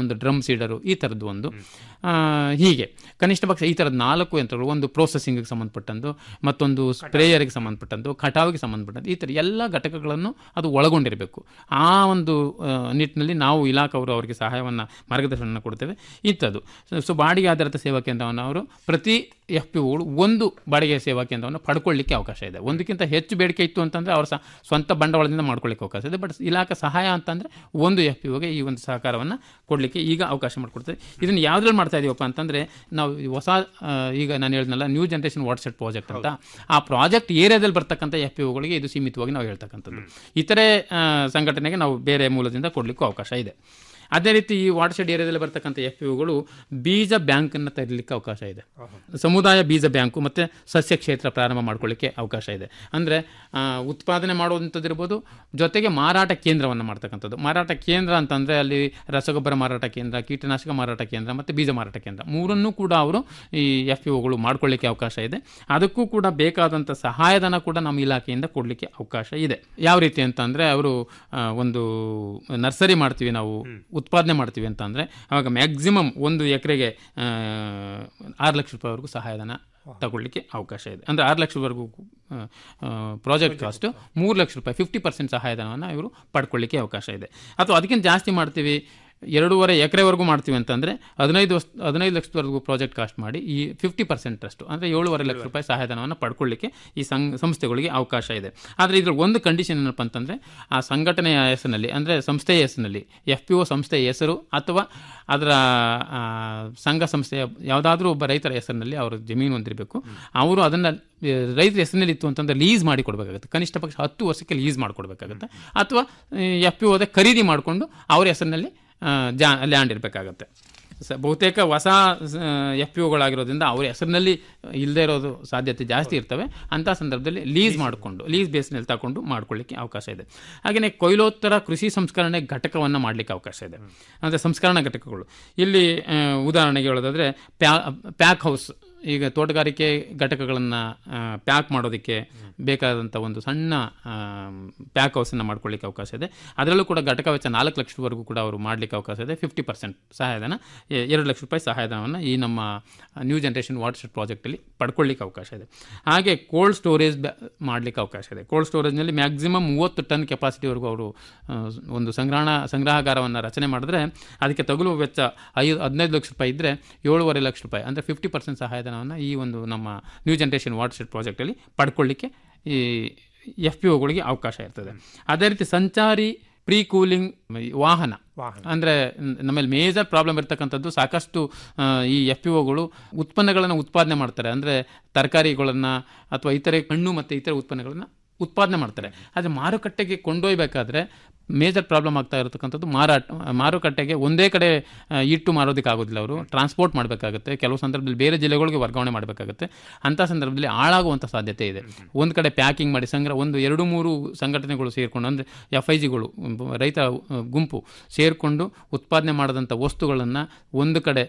ಒಂದು ಡ್ರಮ್ ಸೀಡರು ಈ ಥರದ್ದು ಒಂದು ಆ, ಹೀಗೆ ಕನಿಷ್ಠ ಪಕ್ಷ ಈ ಥರದ ನಾಲ್ಕು ಯಂತ್ರಗಳು ಒಂದು ಪ್ರೊಸೆಸಿಂಗಿಗೆ ಸಂಬಂಧಪಟ್ಟಂದು ಮತ್ತೊಂದು ಸ್ಪ್ರೇಯರ್ಗೆ ಸಂಬಂಧಪಟ್ಟಂದು ಕಟಾವಿಗೆ ಸಂಬಂಧಪಟ್ಟಂದು ಈ ಥರ ಎಲ್ಲ ಘಟಕಗಳನ್ನು ಅದು ಒಳಗೊಂಡಿರಬೇಕು ಆ ಒಂದು ಆ, ನಿಟ್ಟಿನಲ್ಲಿ ನಾವು ಇಲಾಖೆಯವರು ಅವರಿಗೆ ಸಹಾಯವನ್ನು ಮಾರ್ಗದರ್ಶನ ಕೊಡ್ತೇವೆ ಇಂಥದ್ದು ಸೊ ಬಾಡಿಗೆ ಆಧಾರಿತ ಸೇವಾ ಕೇಂದ್ರವನ್ನು ಅವರು ಪ್ರತಿ ಎಫ್ ಪಿ ಒಗಳು ಒಂದು ಬಾಡಿಗೆ ಸೇವಾ ಕೇಂದ್ರವನ್ನು ಪಡ್ಕೊಳ್ಳಿಕ್ಕೆ ಅವಕಾಶ ಇದೆ ಒಂದಕ್ಕಿಂತ ಹೆಚ್ಚು ಬೇಡಿಕೆ ಇತ್ತು ಅಂತಂದರೆ ಅವರ ಸ- ಸ್ವಂತ ಬಂಡವಾಳದಿಂದ ಮಾಡ್ಕೊಳ್ಳಿಕ್ಕೆ ಅವಕಾಶ ಇದೆ ಬಟ್ ಇಲಾಖೆ ಸಹಾಯ ಅಂತಂದರೆ ಒಂದು ಎಫ್ ಪಿ ಒಗೆ ಈ ಒಂದು ಸಹಕಾರವನ್ನು ಕೊಡಲಿಕ್ಕೆ ಈಗ ಅವಕಾಶ ಮಾಡಿಕೊಡ್ತೇವೆ ಇದನ್ನು ಯಾವುದ್ರಲ್ಲಿ ಮಾಡ್ತಾ ಇದೀವಪ್ಪ ಅಂತಂದರೆ ನಾವು ಈ ಹೊಸ ಆ, ಈಗ ನಾನು ಹೇಳಿದ್ನಲ್ಲ ನ್ಯೂ ಜನ್ರೇಷನ್ ವಾಟ್ಸೆಟ್ ಪ್ರಾಜೆಕ್ಟ್ ಅಂತ ಆ ಪ್ರಾಜೆಕ್ಟ್ ಏರಿಯಾದಲ್ಲಿ ಬರ್ತಕ್ಕಂಥ ಎಫ್ ಪಿ ಒಗಳಿಗೆ ಇದು ಸೀಮಿತವಾಗಿ ನಾವು ಹೇಳ್ತಕ್ಕಂಥದ್ದು ಇತರೆ ಆ, ಸಂಘಟನೆಗೆ ನಾವು ಬೇರೆ ಮೂಲದಿಂದ ಕೊಡಲಿಕ್ಕೂ ಅವಕಾಶ ಇದೆ ಅದೇ ರೀತಿ ಈ ವಾಟರ್ಶೆಡ್ ಏರಿಯಾದಲ್ಲಿ ಬರ್ತಕ್ಕಂಥ ಎಫ್ ಪಿ ಒಗಳು ಬೀಜ ಬ್ಯಾಂಕನ್ನು ತೆರಲಿಕ್ಕೆ ಅವಕಾಶ ಇದೆ ಸಮುದಾಯ ಬೀಜ ಬ್ಯಾಂಕು ಮತ್ತು ಸಸ್ಯ ಕ್ಷೇತ್ರ ಪ್ರಾರಂಭ ಮಾಡ್ಕೊಳ್ಳಿಕ್ಕೆ ಅವಕಾಶ ಇದೆ ಅಂದರೆ ಉತ್ಪಾದನೆ ಮಾಡುವಂಥದ್ದು ಇರ್ಬೋದು ಜೊತೆಗೆ ಮಾರಾಟ ಕೇಂದ್ರವನ್ನು ಮಾಡ್ತಕ್ಕಂಥದ್ದು ಮಾರಾಟ ಕೇಂದ್ರ ಅಂತಂದರೆ ಅಲ್ಲಿ ರಸಗೊಬ್ಬರ ಮಾರಾಟ ಕೇಂದ್ರ ಕೀಟನಾಶಕ ಮಾರಾಟ ಕೇಂದ್ರ ಮತ್ತು ಬೀಜ ಮಾರಾಟ ಕೇಂದ್ರ ಮೂರನ್ನೂ ಕೂಡ ಅವರು ಈ ಎಫ್ ಪಿ ಒಗಳು ಮಾಡ್ಕೊಳ್ಳಿಕ್ಕೆ ಅವಕಾಶ ಇದೆ ಅದಕ್ಕೂ ಕೂಡ ಬೇಕಾದಂಥ ಸಹಾಯಧನ ಕೂಡ ನಮ್ಮ ಇಲಾಖೆಯಿಂದ ಕೊಡಲಿಕ್ಕೆ ಅವಕಾಶ ಇದೆ ಯಾವ ರೀತಿ ಅಂತಂದರೆ ಅವರು ಆ, ಒಂದು ನರ್ಸರಿ ಮಾಡ್ತೀವಿ ನಾವು ಉತ್ಪಾದನೆ ಮಾಡ್ತೀವಿ ಅಂತ ಅಂದರೆ ಅವಾಗ ಮ್ಯಾಕ್ಸಿಮಮ್ ಒಂದು ಎಕರೆಗೆ ಆರು ಲಕ್ಷ ರೂಪಾಯಿವರೆಗೂ ಸಹಾಯಧನ ತಗೊಳ್ಳಿಕ್ಕೆ ಅವಕಾಶ ಇದೆ ಅಂದರೆ ಆರು ಲಕ್ಷವರೆಗೂ ಪ್ರಾಜೆಕ್ಟ್ ಕಾಸ್ಟು ಮೂರು ಲಕ್ಷ ರೂಪಾಯಿ ಫಿಫ್ಟಿ ಪರ್ಸೆಂಟ್ ಸಹಾಯಧನವನ್ನು ಇವರು ಪಡ್ಕೊಳ್ಳಿಕ್ಕೆ ಅವಕಾಶ ಇದೆ ಅಥವಾ ಅದಕ್ಕಿಂತ ಜಾಸ್ತಿ ಮಾಡ್ತೀವಿ ಎರಡೂವರೆ ಎಕರೆವರೆಗೂ ಮಾಡ್ತೀವಿ ಅಂತಂದರೆ ಹದಿನೈದು ವರ್ಷ ಹದಿನೈದು ಲಕ್ಷದವರೆಗೂ ಪ್ರಾಜೆಕ್ಟ್ ಕಾಸ್ಟ್ ಮಾಡಿ ಈ ಫಿಫ್ಟಿ ಪರ್ಸೆಂಟ್ ಅಷ್ಟು ಅಂದರೆ ಏಳುವರೆ ಲಕ್ಷ ರೂಪಾಯಿ ಸಹಾಯಧನವನ್ನು ಪಡ್ಕೊಳ್ಳಿಕ್ಕೆ ಈ ಸಂಘ ಸಂಸ್ಥೆಗಳಿಗೆ ಅವಕಾಶ ಇದೆ ಆದರೆ ಇದರಲ್ಲಿ ಒಂದು ಕಂಡೀಷನ್ ಏನಪ್ಪ ಅಂತಂದರೆ ಆ ಸಂಘಟನೆಯ ಹೆಸರಿನಲ್ಲಿ ಅಂದರೆ ಸಂಸ್ಥೆಯ ಹೆಸರಿನಲ್ಲಿ ಎಫ್ ಪಿ ಒ ಸಂಸ್ಥೆಯ ಹೆಸರು ಅಥವಾ ಅದರ ಆ, ಸಂಘ ಸಂಸ್ಥೆಯ ಯಾವುದಾದ್ರೂ ಒಬ್ಬ ರೈತರ ಹೆಸರಿನಲ್ಲಿ ಅವರ ಜಮೀನು ಹೊಂದಿರಬೇಕು ಅವರು ಅದನ್ನು ರೈತರ ಹೆಸರಿನಲ್ಲಿ ಇತ್ತು ಅಂತಂದರೆ ಲೀಸ್ ಮಾಡಿ ಕೊಡಬೇಕಾಗುತ್ತೆ ಕನಿಷ್ಠ ಪಕ್ಷ ಹತ್ತು ವರ್ಷಕ್ಕೆ ಲೀಸ್ ಮಾಡಿಕೊಡ್ಬೇಕಾಗುತ್ತೆ ಅಥವಾ ಎಫ್ ಪಿ ಒದ ಖರೀದಿ ಮಾಡಿಕೊಂಡು ಅವ್ರ ಹೆಸರಿನಲ್ಲಿ ಆ, ಜಾ ಲ್ಯಾಂಡ್ ಇರಬೇಕಾಗತ್ತೆ ಸ ಬಹುತೇಕ ಹೊಸ ಎಫ್ ಪಿ ಒಗಳಾಗಿರೋದ್ರಿಂದ ಅವ್ರ ಹೆಸರಿನಲ್ಲಿ ಇಲ್ಲದೆ ಇರೋದು ಸಾಧ್ಯತೆ ಜಾಸ್ತಿ ಇರ್ತವೆ ಅಂಥ ಸಂದರ್ಭದಲ್ಲಿ ಲೀಸ್ ಮಾಡಿಕೊಂಡು ಲೀಸ್ ಬೇಸ್ನಲ್ಲಿ ತಗೊಂಡು ಮಾಡ್ಕೊಳ್ಳಿಕ್ಕೆ ಅವಕಾಶ ಇದೆ ಹಾಗೆಯೇ ಕೊಯ್ಲೋತ್ತರ ಕೃಷಿ ಸಂಸ್ಕರಣೆ ಘಟಕವನ್ನು ಮಾಡಲಿಕ್ಕೆ ಅವಕಾಶ ಇದೆ ಅಂದರೆ ಸಂಸ್ಕರಣಾ ಘಟಕಗಳು ಇಲ್ಲಿ ಆ, ಉದಾಹರಣೆಗೆ ಹೇಳೋದಾದರೆ ಪ್ಯಾ ಪ್ಯಾಕ್ ಹೌಸ್ ಈಗ ತೋಟಗಾರಿಕೆ ಘಟಕಗಳನ್ನು ಪ್ಯಾಕ್ ಮಾಡೋದಕ್ಕೆ ಬೇಕಾದಂಥ ಒಂದು ಸಣ್ಣ ಪ್ಯಾಕ್ ಹೌಸನ್ನು ಮಾಡ್ಕೊಳ್ಳಿಕ್ಕೆ ಅವಕಾಶ ಇದೆ ಅದರಲ್ಲೂ ಕೂಡ ಘಟಕ ವೆಚ್ಚ ನಾಲ್ಕು ಲಕ್ಷದವರೆಗೂ ಕೂಡ ಅವರು ಮಾಡಲಿಕ್ಕೆ ಅವಕಾಶ ಇದೆ ಫಿಫ್ಟಿ ಪರ್ಸೆಂಟ್ ಸಹಾಯಧನ ಎ- ಎರಡು ಲಕ್ಷ ರೂಪಾಯಿ ಸಹಾಯಧನವನ್ನು ಈ ನಮ್ಮ ನ್ಯೂ ಜನ್ರೇಷನ್ ವಾಟರ್ ಪ್ರಾಜೆಕ್ಟಲ್ಲಿ ಪಡ್ಕೊಳ್ಳಿಕ್ಕೆ ಅವಕಾಶ ಇದೆ ಹಾಗೆ ಕೋಲ್ಡ್ ಸ್ಟೋರೇಜ್ ಮಾಡಲಿಕ್ಕೆ ಅವಕಾಶ ಇದೆ ಕೋಲ್ಡ್ ಸ್ಟೋರೇಜ್ನಲ್ಲಿ ಮ್ಯಾಕ್ಸಿಮಮ್ ಮೂವತ್ತು ಟನ್ ಕೆಪಾಸಿಟಿವರೆಗೂ ಅವರು ಆ, ಒಂದು ಸಂಗ್ರಹಣ ಸಂಗ್ರಹಗಾರವನ್ನು ರಚನೆ ಮಾಡಿದ್ರೆ ಅದಕ್ಕೆ ತಗುಲುವ ವೆಚ್ಚ ಐದು ಹದಿನೈದು ಲಕ್ಷ ರೂಪಾಯಿ ಇದ್ದರೆ ಏಳುವರೆ ಲಕ್ಷ ರೂಪಾಯಿ ಅಂದರೆ ಫಿಫ್ಟಿ ಪರ್ಸೆಂಟ್ ಸಹಾಯಧನವನ್ನು ಈ ಒಂದು ನಮ್ಮ ನ್ಯೂ ಜನ್ರೇಷನ್ ವಾಟರ್ ಶೆಡ್ ಪ್ರಾಜೆಕ್ಟಲ್ಲಿ ಪಡ್ಕೊಳ್ಳಿಕ್ಕೆ ಈ ಎಫ್ ಪಿ ಒಗಳಿಗೆ ಅವಕಾಶ ಇರ್ತದೆ ಅದೇ ರೀತಿ ಸಂಚಾರಿ ಪ್ರೀ ಕೂಲಿಂಗ್ ವಾಹನ ಅಂದರೆ ನಮ್ಮಲ್ಲಿ ಮೇಜರ್ ಪ್ರಾಬ್ಲಮ್ ಇರ್ತಕ್ಕಂಥದ್ದು ಸಾಕಷ್ಟು ಆ, ಈ ಎಫ್ ಪಿ ಒಗಳು ಉತ್ಪನ್ನಗಳನ್ನು ಉತ್ಪಾದನೆ ಮಾಡ್ತಾರೆ ಅಂದರೆ ತರಕಾರಿಗಳನ್ನು ಅಥವಾ ಇತರೆ ಹಣ್ಣು ಮತ್ತು ಇತರೆ ಉತ್ಪನ್ನಗಳನ್ನು ಉತ್ಪಾದನೆ ಮಾಡ್ತಾರೆ ಆದರೆ ಮಾರುಕಟ್ಟೆಗೆ ಕೊಂಡೊಯ್ಬೇಕಾದ್ರೆ ಮೇಜರ್ ಪ್ರಾಬ್ಲಮ್ ಆಗ್ತಾ ಇರತಕ್ಕಂಥದ್ದು ಮಾರಾಟ ಮಾರುಕಟ್ಟೆಗೆ ಒಂದೇ ಕಡೆ ಆ, ಇಟ್ಟು ಮಾರೋದಕ್ಕೆ ಆಗೋದಿಲ್ಲ ಅವರು ಟ್ರಾನ್ಸ್ಪೋರ್ಟ್ ಮಾಡಬೇಕಾಗುತ್ತೆ ಕೆಲವು ಸಂದರ್ಭದಲ್ಲಿ ಬೇರೆ ಜಿಲ್ಲೆಗಳಿಗೆ ವರ್ಗಾವಣೆ ಮಾಡಬೇಕಾಗುತ್ತೆ ಅಂಥ ಸಂದರ್ಭದಲ್ಲಿ ಹಾಳಾಗುವಂಥ ಸಾಧ್ಯತೆ ಇದೆ ಒಂದು ಕಡೆ ಪ್ಯಾಕಿಂಗ್ ಮಾಡಿ ಸಂಗ್ರಹ ಒಂದು ಎರಡು ಮೂರು ಸಂಘಟನೆಗಳು ಸೇರಿಕೊಂಡು ಅಂದರೆ ಎಫ್ ಐ ಜಿಗಳು ರೈತ ಆ, ಗುಂಪು ಸೇರಿಕೊಂಡು ಉತ್ಪಾದನೆ ಮಾಡಿದಂಥ ವಸ್ತುಗಳನ್ನು ಒಂದು ಕಡೆ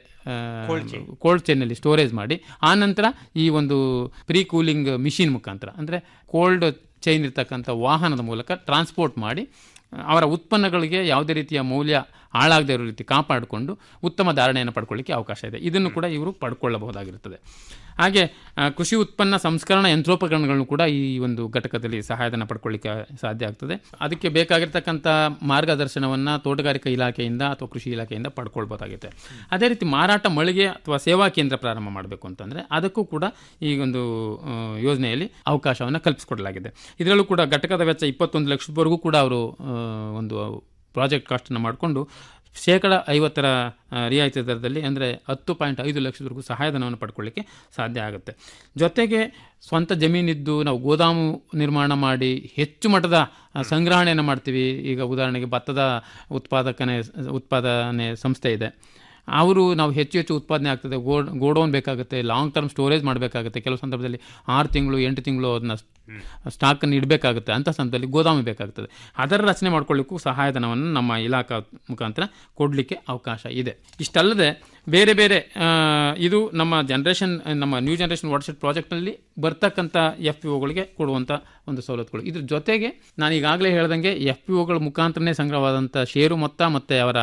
ಕೋಲ್ಡ್ ಚೈನಲ್ಲಿ ಸ್ಟೋರೇಜ್ ಮಾಡಿ ಆ ನಂತರ ಈ ಒಂದು ಪ್ರೀ ಕೂಲಿಂಗ್ ಮಿಷಿನ್ ಮುಖಾಂತರ ಅಂದರೆ ಕೋಲ್ಡ್ ಚೈನ್ ಇರ್ತಕ್ಕಂಥ ವಾಹನದ ಮೂಲಕ ಟ್ರಾನ್ಸ್ಪೋರ್ಟ್ ಮಾಡಿ ಅವರ ಉತ್ಪನ್ನಗಳಿಗೆ ಯಾವುದೇ ರೀತಿಯ ಮೌಲ್ಯ ಹಾಳಾಗದೇ ಇರೋ ರೀತಿ ಕಾಪಾಡಿಕೊಂಡು ಉತ್ತಮ ಧಾರಣೆಯನ್ನು ಪಡ್ಕೊಳ್ಳಿಕ್ಕೆ ಅವಕಾಶ ಇದೆ ಇದನ್ನು ಕೂಡ ಇವರು ಪಡ್ಕೊಳ್ಳಬಹುದಾಗಿರುತ್ತದೆ ಹಾಗೆ ಆ, ಕೃಷಿ ಉತ್ಪನ್ನ ಸಂಸ್ಕರಣಾ ಯಂತ್ರೋಪಕರಣಗಳನ್ನು ಕೂಡ ಈ ಒಂದು ಘಟಕದಲ್ಲಿ ಸಹಾಯಧನ ಪಡ್ಕೊಳ್ಳಿಕ್ಕೆ ಸಾಧ್ಯ ಆಗ್ತದೆ ಅದಕ್ಕೆ ಬೇಕಾಗಿರ್ತಕ್ಕಂಥ ಮಾರ್ಗದರ್ಶನವನ್ನು ತೋಟಗಾರಿಕಾ ಇಲಾಖೆಯಿಂದ ಅಥವಾ ಕೃಷಿ ಇಲಾಖೆಯಿಂದ ಪಡ್ಕೊಳ್ಬೋದಾಗುತ್ತೆ ಅದೇ ರೀತಿ ಮಾರಾಟ ಮಳಿಗೆ ಅಥವಾ ಸೇವಾ ಕೇಂದ್ರ ಪ್ರಾರಂಭ ಮಾಡಬೇಕು ಅಂತಂದರೆ ಅದಕ್ಕೂ ಕೂಡ ಈ ಒಂದು ಆ, ಯೋಜನೆಯಲ್ಲಿ ಅವಕಾಶವನ್ನು ಕಲ್ಪಿಸಿಕೊಡಲಾಗಿದೆ ಇದರಲ್ಲೂ ಕೂಡ ಘಟಕದ ವೆಚ್ಚ ಇಪ್ಪತ್ತೊಂದು ಲಕ್ಷದವರೆಗೂ ಕೂಡ ಅವರು ಆ, ಒಂದು ಪ್ರಾಜೆಕ್ಟ್ ಕಾಸ್ಟನ್ನು ಮಾಡಿಕೊಂಡು ಶೇಕಡ ಐವತ್ತರ ಆ, ರಿಯಾಯಿತಿ ದರದಲ್ಲಿ ಅಂದರೆ ಹತ್ತು ಪಾಯಿಂಟ್ ಐದು ಲಕ್ಷದವರೆಗೂ ಸಹಾಯಧನವನ್ನು ಪಡ್ಕೊಳ್ಳಿಕ್ಕೆ ಸಾಧ್ಯ ಆಗುತ್ತೆ ಜೊತೆಗೆ ಸ್ವಂತ ಜಮೀನಿದ್ದು ನಾವು ಗೋದಾಮು ನಿರ್ಮಾಣ ಮಾಡಿ ಹೆಚ್ಚು ಮಟ್ಟದ ಆ, ಸಂಗ್ರಹಣೆಯನ್ನು ಮಾಡ್ತೀವಿ ಈಗ ಉದಾಹರಣೆಗೆ ಭತ್ತದ ಉತ್ಪಾದಕನೆ ಉತ್ಪಾದನೆ ಸಂಸ್ಥೆ ಇದೆ ಅವರು ನಾವು ಹೆಚ್ಚು ಹೆಚ್ಚು ಉತ್ಪಾದನೆ ಆಗ್ತದೆ ಗೋಡ್ ಗೋಡೌನ್ ಬೇಕಾಗುತ್ತೆ ಲಾಂಗ್ ಟರ್ಮ್ ಸ್ಟೋರೇಜ್ ಮಾಡಬೇಕಾಗುತ್ತೆ ಕೆಲವು ಸಂದರ್ಭದಲ್ಲಿ ಆರು ತಿಂಗಳು ಎಂಟು ತಿಂಗಳು ಅದನ್ನ ಸ್ಟಾಕನ್ನು ಇಡಬೇಕಾಗುತ್ತೆ ಅಂಥ ಸಂದರ್ಭದಲ್ಲಿ ಗೋದಾಮು ಬೇಕಾಗ್ತದೆ ಅದರ ರಚನೆ ಮಾಡ್ಕೊಳ್ಳಿಕ್ಕೂ ಸಹಾಯಧನವನ್ನು ನಮ್ಮ ಇಲಾಖಾ ಮುಖಾಂತರ ಕೊಡಲಿಕ್ಕೆ ಅವಕಾಶ ಇದೆ ಇಷ್ಟಲ್ಲದೆ ಬೇರೆ ಬೇರೆ ಆ, ಇದು ನಮ್ಮ ಜನ್ರೇಷನ್ ನಮ್ಮ ನ್ಯೂ ಜನ್ರೇಷನ್ ವಾಟ್ಸಪ್ ಪ್ರಾಜೆಕ್ಟ್ನಲ್ಲಿ ಬರ್ತಕ್ಕಂಥ ಎಫ್ ಪಿ ಒಗಳಿಗೆ ಕೊಡುವಂಥ ಒಂದು ಸವಲತ್ತುಗಳು ಇದ್ರ ಜೊತೆಗೆ ನಾನು ಈಗಾಗಲೇ ಹೇಳ್ದಂಗೆ ಎಫ್ ಪಿ ಒಗಳ ಮುಖಾಂತರನೇ ಸಂಗ್ರಹವಾದಂಥ ಷೇರು ಮೊತ್ತ ಮತ್ತು ಅವರ